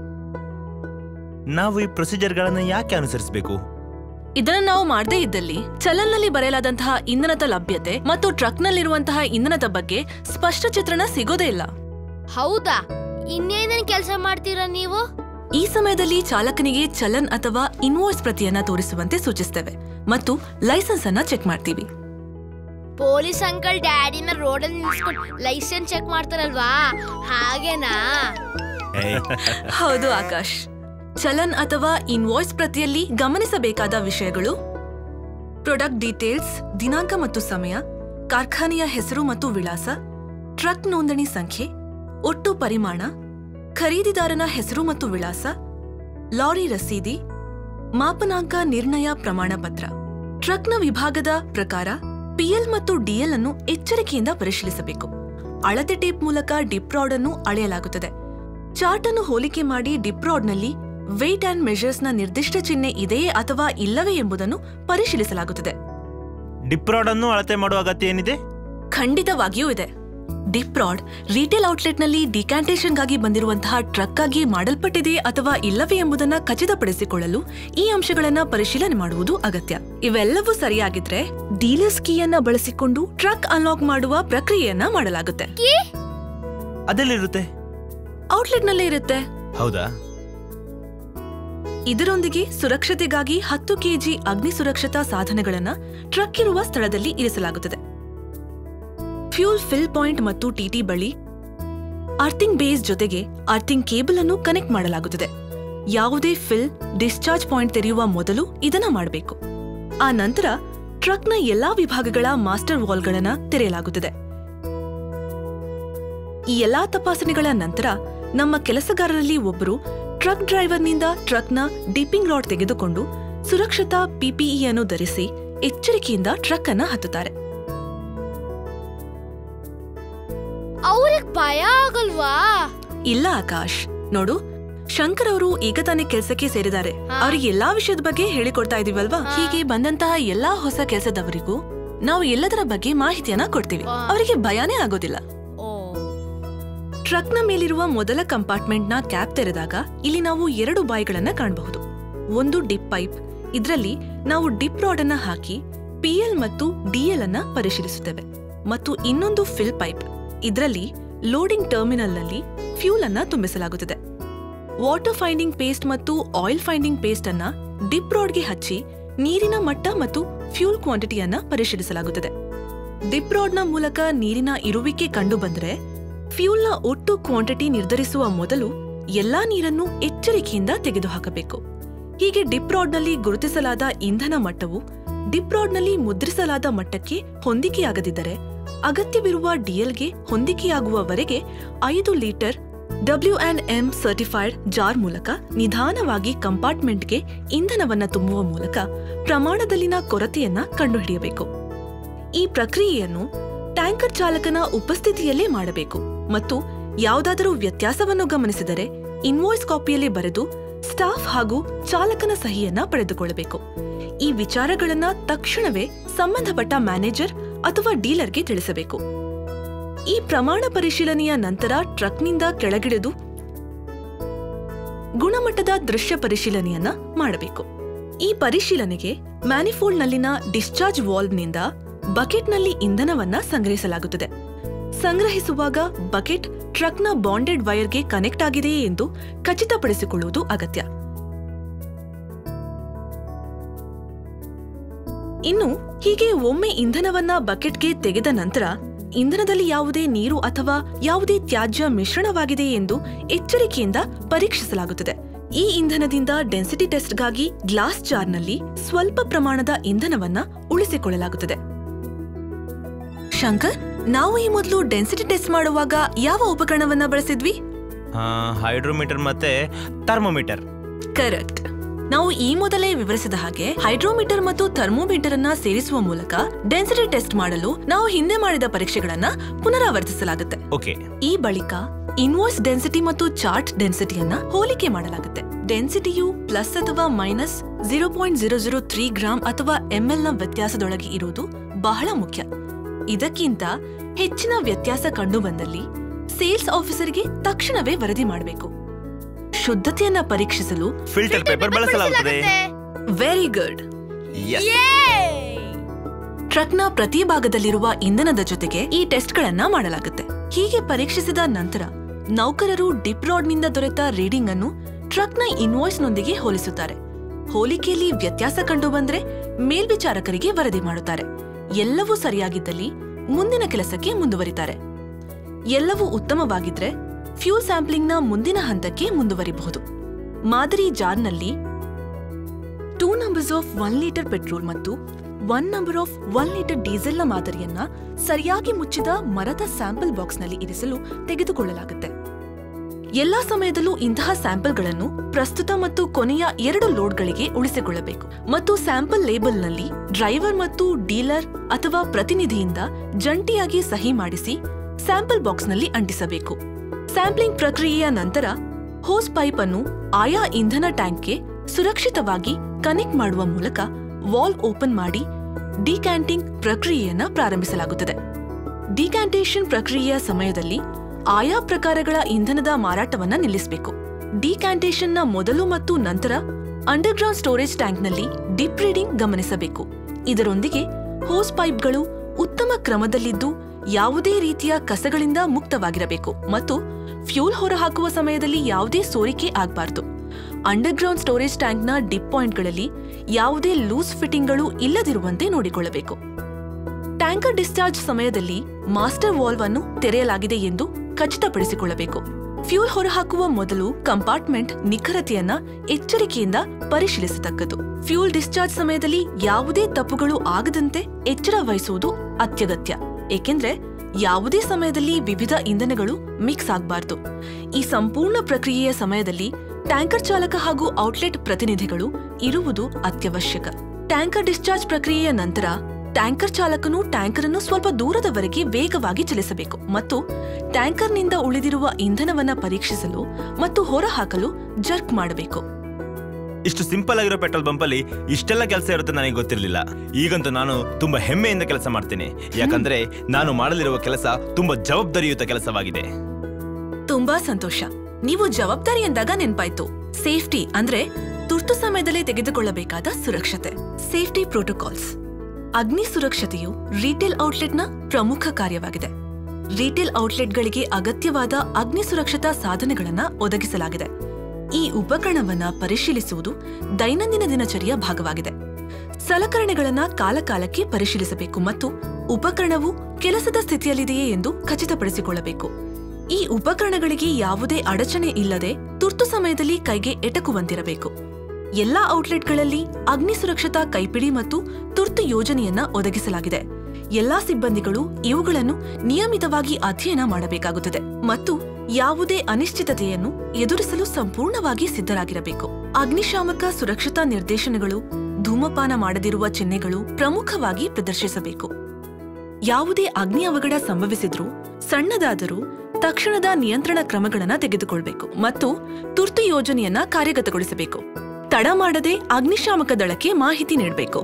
ನಾವು ಈ ಪ್ರೊಸೀಜರ್ಗಳನ್ನ ಯಾಕೆ ಅನುಸರಿಸಬೇಕು ಇದನ್ನ ನಾವು ಮಾಡದೇ ಇದ್ದಲ್ಲಿ ಚಲನ್ನಲ್ಲಿ ಬರೆಯಲಾದಂತಹ ಇಂಧನದ ಲಭ್ಯತೆ ಮತ್ತು ಟ್ರಕ್ನಲ್ಲಿರುವಂತಹ ಇಂಧನದ ಬಗ್ಗೆ ಸ್ಪಷ್ಟ ಚಿತ್ರಣ ಸಿಗೋದೇ ಇಲ್ಲ ಹೌದಾ ಇನ್ನೇನೇನ್ ಕೆಲಸ ಮಾಡ್ತೀರಾ ನೀವು ಈ ಸಮಯದಲ್ಲಿ ಚಾಲಕನಿಗೆ ಚಲನ್ ಅಥವಾ ಇನ್ವಾಯ್ಸ್ ಪ್ರತಿಯನ್ನ ತೋರಿಸುವಂತೆ ಸೂಚಿಸ್ತೇವೆ ಮತ್ತು ಲೈಸೆನ್ಸ್ ಅನ್ನ ಚೆಕ್ ಮಾಡ್ತೀವಿ ಪೊಲೀಸ್ ಅಂಕಲ್ ಡ್ಯಾಡಿನ ರೋಡಲ್ಲಿ ನಿಲ್ಸ್ಕೊಂಡು ಲೈಸೆನ್ಸ್ ಚೆಕ್ ಮಾಡ್ತಾರಲ್ವಾ ಹಾಗೇನಾ ಹೌದು ಆಕಾಶ್ ಚಲನ್ ಅಥವಾ ಇನ್ವಾಯ್ಸ್ ಪ್ರತಿಯಲ್ಲಿ ಗಮನಿಸಬೇಕಾದ ವಿಷಯಗಳು ಪ್ರಾಡಕ್ಟ್ ಡೀಟೇಲ್ಸ್ ದಿನಾಂಕ ಮತ್ತು ಸಮಯ ಕಾರ್ಖಾನೆಯ ಹೆಸರು ಮತ್ತು ವಿಳಾಸ ಟ್ರಕ್ ನೋಂದಣಿ ಸಂಖ್ಯೆ ಒಟ್ಟು ಪರಿಮಾಣ ಖರೀದಿದಾರನ ಹೆಸರು ಮತ್ತು ವಿಳಾಸ ಲಾರಿ ರಸೀದಿ ಮಾಪನಾಂಕ ನಿರ್ಣಯ ಪ್ರಮಾಣ ಪತ್ರ ಟ್ರಕ್ನ ವಿಭಾಗದ ಪ್ರಕಾರ ಪಿಎಲ್ ಮತ್ತು ಡಿಎಲ್ ಅನ್ನು ಎಚ್ಚರಿಕೆಯಿಂದ ಪರಿಶೀಲಿಸಬೇಕು ಅಳತೆ ಟೇಪ್ ಮೂಲಕ ಡಿಪ್ರಾಡ್ ಅನ್ನು ಅಳೆಯಲಾಗುತ್ತದೆ ಚಾರ್ಟ್ ಅನ್ನು ಹೋಲಿಕೆ ಮಾಡಿ ಡಿಪ್ರಾಡ್ನಲ್ಲಿ ವೇಟ್ ಅಂಡ್ ಮೆಷರ್ಸ್ನ ನಿರ್ದಿಷ್ಟ ಚಿಹ್ನೆ ಇದೆಯೇ ಅಥವಾ ಇಲ್ಲವೇ ಎಂಬುದನ್ನು ಪರಿಶೀಲಿಸಲಾಗುತ್ತದೆ ಡಿಪ್ರಾಡ್ ಅನ್ನು ಅಳತೆ ಮಾಡುವ ಅಗತ್ಯ ಏನಿದೆ ಖಂಡಿತವಾಗಿಯೂ ಇದೆ ಡಿಪ್ರಾಡ್ ರಿಟೇಲ್ ಔಟ್ಲೆಟ್ನಲ್ಲಿ ಡಿಕ್ಯಾಂಟೇಷನ್ಗಾಗಿ ಬಂದಿರುವಂತಹ ಟ್ರಕ್ ಆಗಿ ಮಾಡಲ್ಪಟ್ಟಿದೆ ಅಥವಾ ಇಲ್ಲವೇ ಎಂಬುದನ್ನ ಖಚಿತಪಡಿಸಿಕೊಳ್ಳಲು ಈ ಅಂಶಗಳನ್ನ ಪರಿಶೀಲನೆ ಮಾಡುವುದು ಅಗತ್ಯ ಇವೆಲ್ಲವೂ ಸರಿಯಾಗಿದ್ರೆ ಡೀಲರ್ಸ್ ಕೀಯನ್ನ ಬಳಸಿಕೊಂಡು ಟ್ರಕ್ ಅನ್ಲಾಕ್ ಮಾಡುವ ಪ್ರಕ್ರಿಯೆಯನ್ನ ಮಾಡಲಾಗುತ್ತೆ ಅದೆಲ್ಲಿರುತ್ತೆ ಔಟ್ಲೆಟ್ನಲ್ಲೇ ಇರುತ್ತೆ ಹೌದಾ ಇದರೊಂದಿಗೆ ಸುರಕ್ಷತೆಗಾಗಿ ಹತ್ತು ಕೆಜಿ ಅಗ್ನಿ ಸುರಕ್ಷತಾ ಸಾಧನಗಳನ್ನ ಟ್ರಕ್ ಇರುವ ಸ್ಥಳದಲ್ಲಿ ಇರಿಸಲಾಗುತ್ತದೆ ಫ್ಯೂಲ್ ಫಿಲ್ ಪಾಯಿಂಟ್ ಮತ್ತು ಟಿಟಿ ಬಳಿ ಅರ್ಥಿಂಗ್ ಬೇಸ್ ಜೊತೆಗೆ ಅರ್ಥಿಂಗ್ ಕೇಬಲ್ ಅನ್ನು ಕನೆಕ್ಟ್ ಮಾಡಲಾಗುತ್ತದೆ ಯಾವುದೇ ಫಿಲ್ ಡಿಸ್ಚಾರ್ಜ್ ಪಾಯಿಂಟ್ ತೆರೆಯುವ ಮೊದಲು ಇದನ್ನ ಮಾಡಬೇಕು ಆ ನಂತರ ಟ್ರಕ್ನ ಎಲ್ಲಾ ವಿಭಾಗಗಳ ಮಾಸ್ಟರ್ ವಾಲ್ಗಳನ್ನ ತೆರೆಯಲಾಗುತ್ತದೆ ಈ ಎಲ್ಲಾ ತಪಾಸಣೆಗಳ ನಂತರ ನಮ್ಮ ಕೆಲಸಗಾರರಲ್ಲಿ ಒಬ್ಬರು ಟ್ರಕ್ ಡ್ರೈವರ್ನಿಂದ ಟ್ರಕ್ನ ಡಿಪ್ಪಿಂಗ್ ರಾಡ್ ತೆಗೆದುಕೊಂಡು ಸುರಕ್ಷತಾ ಪಿಪಿಇ ಅನ್ನು ಧರಿಸಿ ಎಚ್ಚರಿಕೆಯಿಂದ ಟ್ರಕ್ ಅನ್ನ ಹತ್ತುತ್ತಾರೆ ಅವ್ರಿಗೆ ಭಯ ಆಗಲ್ವಾ ಇಲ್ಲ ಆಕಾಶ್ ನೋಡು ಶಂಕರ್ ಅವರು ಈಗ ತಾನೇ ಕೆಲ್ಸಕ್ಕೆ ಸೇರಿದ್ದಾರೆ ಹಾ. ಅವ್ರಿಗೆ ಎಲ್ಲಾ ವಿಷಯದ ಬಗ್ಗೆ ಹೇಳಿಕೊಡ್ತಾ ಇದೀವಲ್ವಾ ಹಾ. ಹೀಗೆ ಬಂದಂತಹ ಎಲ್ಲಾ ಹೊಸ ಕೆಲಸದವರಿಗೂ ನಾವು ಎಲ್ಲದರ ಬಗ್ಗೆ ಮಾಹಿತಿಯನ್ನ ಕೊಡ್ತೀವಿ ಹಾ. ಅವರಿಗೆ ಭಯನೇ ಆಗೋದಿಲ್ಲ ಓ ಟ್ರಕ್ನ ಮೇಲಿರುವ ಮೊದಲ ಕಂಪಾರ್ಟ್ಮೆಂಟ್ನ ಕ್ಯಾಪ್ ತೆರೆದಾಗ ಇಲ್ಲಿ ನಾವು ಎರಡು ಬಾಯಿಗಳನ್ನ ಕಾಣಬಹುದು ಒಂದು ಡಿಪ್ ಪೈಪ್ ಇದರಲ್ಲಿ ನಾವು ಡಿಪ್ ರಾಡ್ ಅನ್ನ ಹಾಕಿ ಪಿಎಲ್ ಮತ್ತು ಡಿಎಲ್ ಅನ್ನ ಪರಿಶೀಲಿಸುತ್ತೇವೆ ಮತ್ತು ಇನ್ನೊಂದು ಫಿಲ್ ಪೈಪ್ ಇದರಲ್ಲಿ ಲೋಡಿಂಗ್ ಟರ್ಮಿನಲ್ನಲ್ಲಿ ಫ್ಯೂಲ್ ಅನ್ನ ತುಂಬಿಸಲಾಗುತ್ತದೆ ವಾಟರ್ ಫೈಂಡಿಂಗ್ ಪೇಸ್ಟ್ ಮತ್ತು ಆಯಿಲ್ ಫೈಂಡಿಂಗ್ ಪೇಸ್ಟ್ ಅನ್ನ ಡಿಪ್ ರಾಡ್ಗೆ ಹಚ್ಚಿ ನೀರಿನ ಮಟ್ಟ ಮತ್ತು ಫ್ಯೂಲ್ ಕ್ವಾಂಟಿಟಿಯನ್ನ ಪರಿಶೀಲಿಸಲಾಗುತ್ತದೆ ಡಿಪ್ ರಾಡ್ನ ಮೂಲಕ ನೀರಿನ ಇರುವಿಕೆ ಕಂಡುಬಂದ್ರೆ ಫ್ಯೂಲ್ನ ಒಟ್ಟು ಕ್ವಾಂಟಿಟಿ ನಿರ್ಧರಿಸುವ ಮೊದಲು ಎಲ್ಲಾ ನೀರನ್ನು ಎಚ್ಚರಿಕೆಯಿಂದ ತೆಗೆದುಹಾಕಬೇಕು ಹೀಗೆ ಡಿಪ್ ರಾಡ್ನಲ್ಲಿ ಗುರುತಿಸಲಾದ ಇಂಧನ ಮಟ್ಟವು ಡಿಪ್ ರಾಡ್ನಲ್ಲಿ ಮುದ್ರಿಸಲಾದ ಮಟ್ಟಕ್ಕೆ ಹೊಂದಿಕೆಯಾಗದಿದ್ದರೆ ಅಗತ್ಯವಿರುವ ಡಿಎಲ್ಗೆ ಹೊಂದಿಕೆಯಾಗುವವರೆಗೆ ಐದು litre W and M certified jar ಮೂಲಕ ನಿಧಾನವಾಗಿ ಕಂಪಾರ್ಟ್ಮೆಂಟ್ಗೆ ಇಂಧನವನ್ನ ತುಂಬುವ ಮೂಲಕ ಪ್ರಮಾಣದಲ್ಲಿನ ಕೊರತೆಯನ್ನ ಕಂಡುಹಿಡಿಯಬೇಕು ಈ ಪ್ರಕ್ರಿಯೆಯನ್ನು ಟ್ಯಾಂಕರ್ ಚಾಲಕನ ಉಪಸ್ಥಿತಿಯಲ್ಲೇ ಮಾಡಬೇಕು ಮತ್ತು ಯಾವುದಾದರೂ ವ್ಯತ್ಯಾಸವನ್ನು ಗಮನಿಸಿದರೆ ಇನ್ವಾಯ್ಸ್ ಕಾಪಿಯಲ್ಲಿ ಬರೆದು ಸ್ಟಾಫ್ ಹಾಗೂ ಚಾಲಕನ ಸಹಿಯನ್ನ ಪಡೆದುಕೊಳ್ಳಬೇಕು ಈ ವಿಚಾರಗಳನ್ನ ತಕ್ಷಣವೇ ಸಂಬಂಧಪಟ್ಟ ಮ್ಯಾನೇಜರ್ ಅಥವಾ ಡೀಲರ್ಗೆ ತಿಳಿಸಬೇಕು ಈ ಪ್ರಮಾಣ ಪರಿಶೀಲನೆಯ ನಂತರ ಟ್ರಕ್ನಿಂದ ಕೆಳಗಿಳಿದು ಗುಣಮಟ್ಟದ ದೃಶ್ಯ ಪರಿಶೀಲನೆಯನ್ನ ಮಾಡಬೇಕು ಈ ಪರಿಶೀಲನೆಗೆ ಮ್ಯಾನಿಫೋಲ್ಡ್ನಲ್ಲಿನ ಡಿಸ್ಚಾರ್ಜ್ ವಾಲ್ವ್ನಿಂದ ಬಕೆಟ್ನಲ್ಲಿ ಇಂಧನವನ್ನ ಸಂಗ್ರಹಿಸಲಾಗುತ್ತದೆ ಸಂಗ್ರಹಿಸುವಾಗ ಬಕೆಟ್ ಟ್ರಕ್ನ ಬಾಂಡೆಡ್ ವೈರ್ಗೆ ಕನೆಕ್ಟ್ ಆಗಿದೆಯೇ ಎಂದು ಖಚಿತಪಡಿಸಿಕೊಳ್ಳುವುದು ಅಗತ್ಯ ಇನ್ನು ಹೀಗೆ ಒಮ್ಮೆ ಇಂಧನವನ್ನ ಬಕೆಟ್ಗೆ ತೆಗೆದ ನಂತರ ಇಂಧನದಲ್ಲಿ ಯಾವುದೇ ನೀರು ಅಥವಾ ಯಾವುದೇ ತ್ಯಾಜ್ಯ ಮಿಶ್ರಣವಾಗಿದೆ ಎಂದು ಎಚ್ಚರಿಕೆಯಿಂದ ಪರೀಕ್ಷಿಸಲಾಗುತ್ತದೆ ಈ ಇಂಧನದಿಂದ ಡೆನ್ಸಿಟಿ ಟೆಸ್ಟ್ಗಾಗಿ ಗ್ಲಾಸ್ ಜಾರ್ನಲ್ಲಿ ಸ್ವಲ್ಪ ಪ್ರಮಾಣದ ಇಂಧನವನ್ನ ಉಳಿಸಿಕೊಳ್ಳಲಾಗುತ್ತದೆ ಶಂಕರ್ ನಾವು ಈ ಮೊದಲು ಡೆನ್ಸಿಟಿ ಟೆಸ್ಟ್ ಮಾಡುವಾಗ ಯಾವ ಉಪಕರಣವನ್ನ ಬಳಸಿದ್ವಿ ಹೈಡ್ರೋಮೀಟರ್ ಮತ್ತೆ ಥರ್ಮೋಮೀಟರ್ ಕರೆಕ್ಟ್ ನಾವು ಈ ಮೊದಲೇ ವಿವರಿಸಿದ ಹಾಗೆ ಹೈಡ್ರೋಮೀಟರ್ ಮತ್ತು ಥರ್ಮೋಮೀಟರ್ ಅನ್ನ ಸೇರಿಸುವ ಮೂಲಕ ಡೆನ್ಸಿಟಿ ಟೆಸ್ಟ್ ಮಾಡಲು ನಾವು ಹಿಂದೆ ಮಾಡಿದ ಪರೀಕ್ಷೆಗಳನ್ನ ಪುನರಾವರ್ತಿಸಲಾಗುತ್ತೆ ಓಕೆ ಈ ಬಳಿಕ ಇನ್ವಾಯ್ಸ್ ಡೆನ್ಸಿಟಿ ಮತ್ತು ಚಾರ್ಟ್ ಡೆನ್ಸಿಟಿಯನ್ನ ಹೋಲಿಕೆ ಮಾಡಲಾಗುತ್ತೆ ಡೆನ್ಸಿಟಿಯು ಪ್ಲಸ್ ಅಥವಾ minus zero point zero zero three gram ಅಥವಾ ಎಂಎಲ್ ನ ವ್ಯತ್ಯಾಸದೊಳಗೆ ಇರುವುದು ಬಹಳ ಮುಖ್ಯ ಇದಕ್ಕಿಂತ ಹೆಚ್ಚಿನ ವ್ಯತ್ಯಾಸ ಕಂಡುಬಂದಲ್ಲಿ ಸೇಲ್ಸ್ ಆಫೀಸರ್ಗೆ ತಕ್ಷಣವೇ ವರದಿ ಮಾಡಬೇಕು ಶುದ್ಧತೆಯನ್ನ ಪರೀಕ್ಷಿಸಲು ಫಿಲ್ಟರ್ ಪೇಪರ್ ಬಳಸಲಾಗುತ್ತದೆ ವೆರಿ ಗುಡ್ Yes. ಟ್ರಕ್ನ ಪ್ರತಿ ಭಾಗದಲ್ಲಿರುವ ಇಂಧನದ ಜೊತೆಗೆ ಈ ಟೆಸ್ಟ್ಗಳನ್ನ ಮಾಡಲಾಗುತ್ತೆ ಹೀಗೆ ಪರೀಕ್ಷಿಸಿದ ನಂತರ ನೌಕರರು ಡಿಪ್ ರಾಡ್ನಿಂದ ದೊರೆತ ರೀಡಿಂಗ್ ಅನ್ನು ಟ್ರಕ್ನ ಇನ್ವಾಯ್ಸ್ನೊಂದಿಗೆ ಹೋಲಿಸುತ್ತಾರೆ ಹೋಲಿಕೆಯಲ್ಲಿ ವ್ಯತ್ಯಾಸ ಕಂಡುಬಂದ್ರೆ ಮೇಲ್ವಿಚಾರಕರಿಗೆ ವರದಿ ಮಾಡುತ್ತಾರೆ ಎಲ್ಲವೂ ಸರಿಯಾಗಿದ್ದಲ್ಲಿ ಮುಂದಿನ ಕೆಲಸಕ್ಕೆ ಮುಂದುವರಿತಾರೆ ಎಲ್ಲವೂ ಉತ್ತಮವಾಗಿದ್ರೆ ಫ್ಯೂಲ್ ಸ್ಯಾಂಪ್ಲಿಂಗ್ನ ಮುಂದಿನ ಹಂತಕ್ಕೆ ಮುಂದುವರಿಬಹುದು ಮಾದರಿ ಜಾರ್ನಲ್ಲಿ two numbers of one litre petrol ಮತ್ತು one number of one litre ಡೀಸೆಲ್ನ ಮಾದರಿಯನ್ನ ಸರಿಯಾಗಿ ಮುಚ್ಚಿದ ಮರದ ಸ್ಯಾಂಪಲ್ ಬಾಕ್ಸ್ನಲ್ಲಿ ಇರಿಸಲು ತೆಗೆದುಕೊಳ್ಳಲಾಗುತ್ತೆ ಎಲ್ಲಾ ಸಮಯದಲ್ಲೂ ಇಂತಹ ಸ್ಯಾಂಪಲ್ಗಳನ್ನು ಪ್ರಸ್ತುತ ಮತ್ತು ಕೊನೆಯ ಎರಡು ಲೋಡ್ಗಳಿಗೆ ಉಳಿಸಿಕೊಳ್ಳಬೇಕು ಮತ್ತು ಸ್ಯಾಂಪಲ್ ಲೇಬಲ್ನಲ್ಲಿ ಡ್ರೈವರ್ ಮತ್ತು ಡೀಲರ್ ಅಥವಾ ಪ್ರತಿನಿಧಿಯಿಂದ ಜಂಟಿಯಾಗಿ ಸಹಿ ಮಾಡಿಸಿ ಸ್ಯಾಂಪಲ್ ಬಾಕ್ಸ್ನಲ್ಲಿ ಅಂಟಿಸಬೇಕು ಸ್ಯಾಂಪ್ಲಿಂಗ್ ಪ್ರಕ್ರಿಯೆಯ ನಂತರ ಹೋಸ್ ಪೈಪ್ ಅನ್ನು ಆಯಾ ಇಂಧನ ಟ್ಯಾಂಕ್ಗೆ ಸುರಕ್ಷಿತವಾಗಿ ಕನೆಕ್ಟ್ ಮಾಡುವ ಮೂಲಕ ವಾಲ್ವ್ ಓಪನ್ ಮಾಡಿ ಡಿಕ್ಯಾಂಟಿಂಗ್ ಪ್ರಕ್ರಿಯೆಯನ್ನ ಪ್ರಾರಂಭಿಸಲಾಗುತ್ತದೆ ಡಿಕ್ಯಾಂಟೇಷನ್ ಪ್ರಕ್ರಿಯೆಯ ಸಮಯದಲ್ಲಿ ಆಯಾ ಪ್ರಕಾರಗಳ ಇಂಧನದ ಮಾರಾಟವನ್ನ ನಿಲ್ಲಿಸಬೇಕು ಡಿಕ್ಯಾಂಟೇಷನ್ನ ಮೊದಲು ಮತ್ತು ನಂತರ ಅಂಡರ್ಗ್ರೌಂಡ್ ಸ್ಟೋರೇಜ್ ಟ್ಯಾಂಕ್ನಲ್ಲಿ ಡಿಪ್ ರೀಡಿಂಗ್ ಗಮನಿಸಬೇಕು ಇದರೊಂದಿಗೆ ಹೋಸ್ ಪೈಪ್ಗಳು ಉತ್ತಮ ಕ್ರಮದಲ್ಲಿದ್ದು ಯಾವುದೇ ರೀತಿಯ ಕಸಗಳಿಂದ ಮುಕ್ತವಾಗಿರಬೇಕು ಮತ್ತು ಫ್ಯೂಲ್ ಹೊರಹಾಕುವ ಸಮಯದಲ್ಲಿ ಯಾವುದೇ ಸೋರಿಕೆ ಆಗಬಾರದು ಅಂಡರ್ಗ್ರೌಂಡ್ ಸ್ಟೋರೇಜ್ ಟ್ಯಾಂಕ್ನ ಡಿಪ್ ಪಾಯಿಂಟ್ಗಳಲ್ಲಿ ಯಾವುದೇ ಲೂಸ್ ಫಿಟ್ಟಿಂಗ್ಗಳು ಇಲ್ಲದಿರುವಂತೆ ನೋಡಿಕೊಳ್ಳಬೇಕು ಟ್ಯಾಂಕರ್ ಡಿಸ್ಚಾರ್ಜ್ ಸಮಯದಲ್ಲಿ ಮಾಸ್ಟರ್ ವಾಲ್ವ್ ಅನ್ನು ತೆರೆಯಲಾಗಿದೆ ಎಂದು ಖಚಿತಪಡಿಸಿಕೊಳ್ಳಬೇಕು ಫ್ಯೂಲ್ ಹೊರಹಾಕುವ ಮೊದಲು ಕಂಪಾರ್ಟ್ಮೆಂಟ್ ನಿಖರತೆಯನ್ನ ಎಚ್ಚರಿಕೆಯಿಂದ ಪರಿಶೀಲಿಸತಕ್ಕದ್ದು ಫ್ಯೂಲ್ ಡಿಸ್ಚಾರ್ಜ್ ಸಮಯದಲ್ಲಿ ಯಾವುದೇ ತಪ್ಪುಗಳು ಆಗದಂತೆ ಎಚ್ಚರ ವಹಿಸುವುದು ಅತ್ಯಗತ್ಯ ಏಕೆಂದ್ರೆ ಯಾವುದೇ ಸಮಯದಲ್ಲಿ ವಿವಿಧ ಇಂಧನಗಳು ಮಿಕ್ಸ್ ಆಗಬಾರದು ಈ ಸಂಪೂರ್ಣ ಪ್ರಕ್ರಿಯೆಯ ಸಮಯದಲ್ಲಿ ಟ್ಯಾಂಕರ್ ಚಾಲಕ ಹಾಗೂ ಔಟ್ಲೆಟ್ ಪ್ರತಿನಿಧಿಗಳು ಇರುವುದು ಅತ್ಯವಶ್ಯಕ ಟ್ಯಾಂಕರ್ ಡಿಸ್ಚಾರ್ಜ್ ಪ್ರಕ್ರಿಯೆಯ ನಂತರ ಟ್ಯಾಂಕರ್ ಚಾಲಕನು ಟ್ಯಾಂಕರ್ ಅನ್ನು ಸ್ವಲ್ಪ ದೂರದವರೆಗೆ ವೇಗವಾಗಿ ಚಲಿಸಬೇಕು ಮತ್ತು ಟ್ಯಾಂಕರ್ನಿಂದ ಉಳಿದಿರುವ ಇಂಧನವನ್ನ ಪರೀಕ್ಷಿಸಲು ಮತ್ತು ಹೊರಹಾಕಲು ಜರ್ಕ್ ಮಾಡಬೇಕು ಇಷ್ಟು ಸಿಂಪಲ್ ಆಗಿರೋ ಪೆಟ್ರೋಲ್ ಬಂಪಲ್ಲಿ ಇಷ್ಟೆಲ್ಲ ಕೆಲಸ ಇರುತ್ತೆ ನನಗೆ ಗೊತ್ತಿರಲಿಲ್ಲ ಈಗಂತೂ ನಾನು ತುಂಬಾ ಹೆಮ್ಮೆಯಿಂದ ಕೆಲಸ ಮಾಡ್ತೀನಿ ಯಾಕಂದ್ರೆ ನಾನು ಮಾಡಲಿರುವ ಕೆಲಸ ತುಂಬಾ ಜವಾಬ್ದಾರಿಯುತ ಕೆಲಸವಾಗಿದೆ ತುಂಬಾ ಸಂತೋಷ ನೀವು ಜವಾಬ್ದಾರಿ ಎಂದಾಗ ನೆನ್ಪಾಯ್ತು ಸೇಫ್ಟಿ ಅಂದ್ರೆ ತುರ್ತು ಸಮಯದಲ್ಲಿ ತೆಗೆದುಕೊಳ್ಳಬೇಕಾದ ಸುರಕ್ಷತೆ ಸೇಫ್ಟಿ ಪ್ರೋಟೋಕಾಲ್ಸ್ ಅಗ್ನಿ ಸುರಕ್ಷತೆಯು ರಿಟೇಲ್ ಔಟ್ಲೆಟ್ನ ಪ್ರಮುಖ ಕಾರ್ಯವಾಗಿದೆ ರಿಟೇಲ್ ಔಟ್ಲೆಟ್ಗಳಿಗೆ ಅಗತ್ಯವಾದ ಅಗ್ನಿ ಸುರಕ್ಷತಾ ಸಾಧನಗಳನ್ನ ಒದಗಿಸಲಾಗಿದೆ ಈ ಉಪಕರಣವನ್ನ ಪರಿಶೀಲಿಸುವುದು ದೈನಂದಿನ ದಿನಚರಿಯ ಭಾಗವಾಗಿದೆ ಸಲಕರಣೆಗಳನ್ನ ಕಾಲಕಾಲಕ್ಕೆ ಪರಿಶೀಲಿಸಬೇಕು ಮತ್ತು ಉಪಕರಣವು ಕೆಲಸದ ಸ್ಥಿತಿಯಲ್ಲಿದೆಯೇ ಎಂದು ಖಚಿತಪಡಿಸಿಕೊಳ್ಳಬೇಕು ಈ ಉಪಕರಣಗಳಿಗೆ ಯಾವುದೇ ಅಡಚಣೆ ಇಲ್ಲದೆ ತುರ್ತು ಸಮಯದಲ್ಲಿ ಕೈಗೆ ಎಟಕುವಂತಿರಬೇಕು ಎಲ್ಲಾ ಔಟ್ಲೆಟ್ಗಳಲ್ಲಿ ಅಗ್ನಿ ಸುರಕ್ಷತಾ ಕೈಪಿಡಿ ಮತ್ತು ತುರ್ತು ಯೋಜನೆಯನ್ನ ಒದಗಿಸಲಾಗಿದೆ ಎಲ್ಲಾ ಸಿಬ್ಬಂದಿಗಳು ಇವುಗಳನ್ನು ನಿಯಮಿತವಾಗಿ ಅಧ್ಯಯನ ಮಾಡಬೇಕಾಗುತ್ತದೆ ಮತ್ತು ಯಾವುದೇ ಅನಿಶ್ಚಿತತೆಯನ್ನು ಎದುರಿಸಲು ಸಂಪೂರ್ಣವಾಗಿ ಸಿದ್ಧರಾಗಿರಬೇಕು ಅಗ್ನಿಶಾಮಕ ಸುರಕ್ಷತಾ ನಿರ್ದೇಶನಗಳು ಧೂಮಪಾನ ಮಾಡದಿರುವ ಚಿಹ್ನೆಗಳು ಪ್ರಮುಖವಾಗಿ ಪ್ರದರ್ಶಿಸಬೇಕು ಯಾವುದೇ ಅಗ್ನಿ ಅವಘಡ ಸಂಭವಿಸಿದ್ರೂ ಸಣ್ಣದಾದರೂ ತಕ್ಷಣದ ನಿಯಂತ್ರಣ ಕ್ರಮಗಳನ್ನ ತೆಗೆದುಕೊಳ್ಬೇಕು ಮತ್ತು ತುರ್ತು ಯೋಜನೆಯನ್ನ ಕಾರ್ಯಗತಗೊಳಿಸಬೇಕು ತಡ ಮಾಡದೆ ಅಗ್ನಿಶಾಮಕ ದಳಕ್ಕೆ ಮಾಹಿತಿ ನೀಡಬೇಕು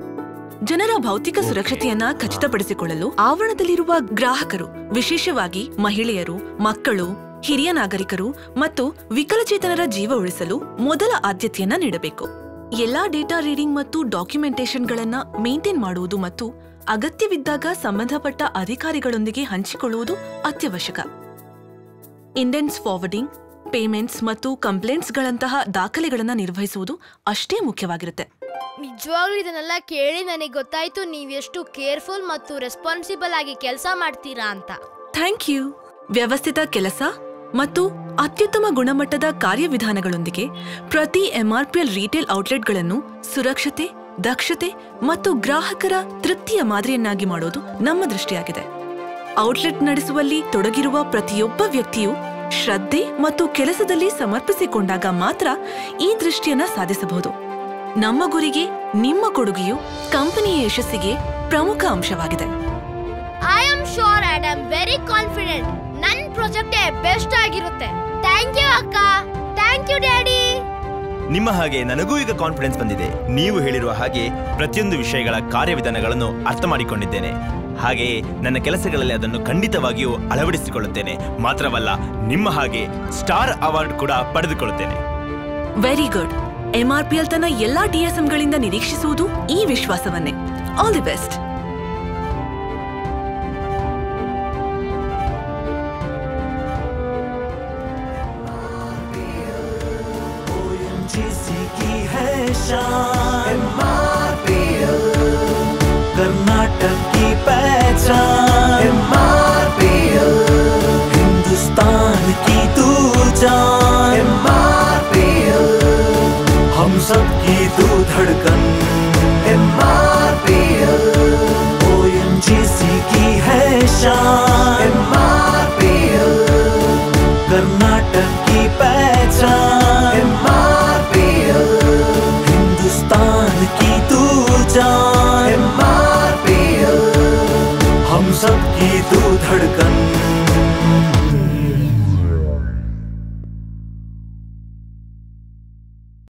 ಜನರ ಭೌತಿಕ ಸುರಕ್ಷತೆಯನ್ನ ಖಚಿತಪಡಿಸಿಕೊಳ್ಳಲು ಆವರಣದಲ್ಲಿರುವ ಗ್ರಾಹಕರು ವಿಶೇಷವಾಗಿ ಮಹಿಳೆಯರು ಮಕ್ಕಳು ಹಿರಿಯ ನಾಗರಿಕರು ಮತ್ತು ವಿಕಲಚೇತನರ ಜೀವ ಉಳಿಸಲು ಮೊದಲ ಆದ್ಯತೆಯನ್ನ ನೀಡಬೇಕು ಎಲ್ಲಾ ಡೇಟಾ ರೀಡಿಂಗ್ ಮತ್ತು ಡಾಕ್ಯುಮೆಂಟೇಶನ್ಗಳನ್ನ ಮೇಂಟೈನ್ ಮಾಡುವುದು ಮತ್ತು ಅಗತ್ಯವಿದ್ದಾಗ ಸಂಬಂಧಪಟ್ಟ ಅಧಿಕಾರಿಗಳೊಂದಿಗೆ ಹಂಚಿಕೊಳ್ಳುವುದು ಅತ್ಯವಶ್ಯಕ ಇಂಡೆನ್ಸ್ ಫಾರ್ವರ್ಡಿಂಗ್ ಪೇಮೆಂಟ್ಸ್ ಮತ್ತು ಕಂಪ್ಲೇಂಟ್ಸ್ಗಳಂತಹ ದಾಖಲೆಗಳನ್ನ ನಿರ್ವಹಿಸುವುದು ಅಷ್ಟೇ ಮುಖ್ಯವಾಗಿರುತ್ತೆ ನಿಜವಾಗ್ಲೂ ಇದನ್ನೆಲ್ಲ ಕೇಳಿ ನನಗೆ ಗೊತ್ತಾಯ್ತು ನೀವೆಷ್ಟು ಕೇರ್ಫುಲ್ ಮತ್ತು ರೆಸ್ಪಾನ್ಸಿಬಲ್ ಆಗಿ ಕೆಲಸ ಮಾಡ್ತೀರಾ ಅಂತ ಥ್ಯಾಂಕ್ ಯು ವ್ಯವಸ್ಥಿತ ಕೆಲಸ ಮತ್ತು ಅತ್ಯುತ್ತಮ ಗುಣಮಟ್ಟದ ಕಾರ್ಯವಿಧಾನಗಳೊಂದಿಗೆ ಪ್ರತಿ ಎಂಆರ್ಪಿಎಲ್ ರಿಟೇಲ್ ಔಟ್ಲೆಟ್ಗಳನ್ನು ಸುರಕ್ಷತೆ ದಕ್ಷತೆ ಮತ್ತು ಗ್ರಾಹಕರ ತೃಪ್ತಿಯ ಮಾದರಿಯನ್ನಾಗಿ ಮಾಡೋದು ನಮ್ಮ ದೃಷ್ಟಿಯಾಗಿದೆ ಔಟ್ಲೆಟ್ ನಡೆಸುವಲ್ಲಿ ತೊಡಗಿರುವ ಪ್ರತಿಯೊಬ್ಬ ವ್ಯಕ್ತಿಯು ಶ್ರದ್ಧೆ ಮತ್ತು ಕೆಲಸದಲ್ಲಿ ಸಮರ್ಪಿಸಿಕೊಂಡಾಗ ಮಾತ್ರ ಈ ದೃಷ್ಟಿಯನ್ನ ಸಾಧಿಸಬಹುದು ನಮ್ಮ ಗುರಿಗೆ ನಿಮ್ಮ ಕೊಡುಗೆಯು ಕಂಪನಿಯ ಯಶಸ್ಸಿಗೆ ಪ್ರಮುಖ ಅಂಶವಾಗಿದೆ I am sure and I am very confident ನನ್ನ ಪ್ರಾಜೆಕ್ಟ್ ಬೆಸ್ಟ್ ಆಗಿರುತ್ತೆ ಥ್ಯಾಂಕ್ ಯು ಅಕ್ಕ ಥ್ಯಾಂಕ್ ಯು ಡ್ಯಾಡಿ ನಿಮ್ಮ ಹಾಗೆ ನನಗೂ ಈಗ ಕಾನ್ಫಿಡೆನ್ಸ್ ಬಂದಿದೆ ನೀವು ಹೇಳಿರುವ ಹಾಗೆ ಪ್ರತಿಯೊಂದು ವಿಷಯಗಳ ಕಾರ್ಯವಿಧಾನಗಳನ್ನು ಅರ್ಥ ಮಾಡಿಕೊಂಡಿದ್ದೇನೆ ಹಾಗೆಯೇ ನನ್ನ ಕೆಲಸಗಳಲ್ಲಿ ಅದನ್ನು ಖಂಡಿತವಾಗಿಯೂ ಅಳವಡಿಸಿಕೊಳ್ಳುತ್ತೇನೆ ಮಾತ್ರವಲ್ಲ ನಿಮ್ಮ ಹಾಗೆ ಸ್ಟಾರ್ ಅವಾರ್ಡ್ ಕೂಡ ಪಡೆದುಕೊಳ್ಳುತ್ತೇನೆ ವೆರಿ ಗುಡ್ ಎಂಆರ್ಪಿಎಲ್ ತನ್ನ ಎಲ್ಲಾ ಡಿಎಸ್ಎಂಗಳಿಂದ ನಿರೀಕ್ಷಿಸುವುದು ಈ ವಿಶ್ವಾಸವನ್ನೇ ಆಲ್ ದಿ ಬೆಸ್ಟ್ जिसी की है शान MRPL कर्नाटक की पहचान MRPL हिंदुस्तान की तू जान MRPL हम सब की तू धड़कन MRPL ONGC की है शान MRPL कर्नाटक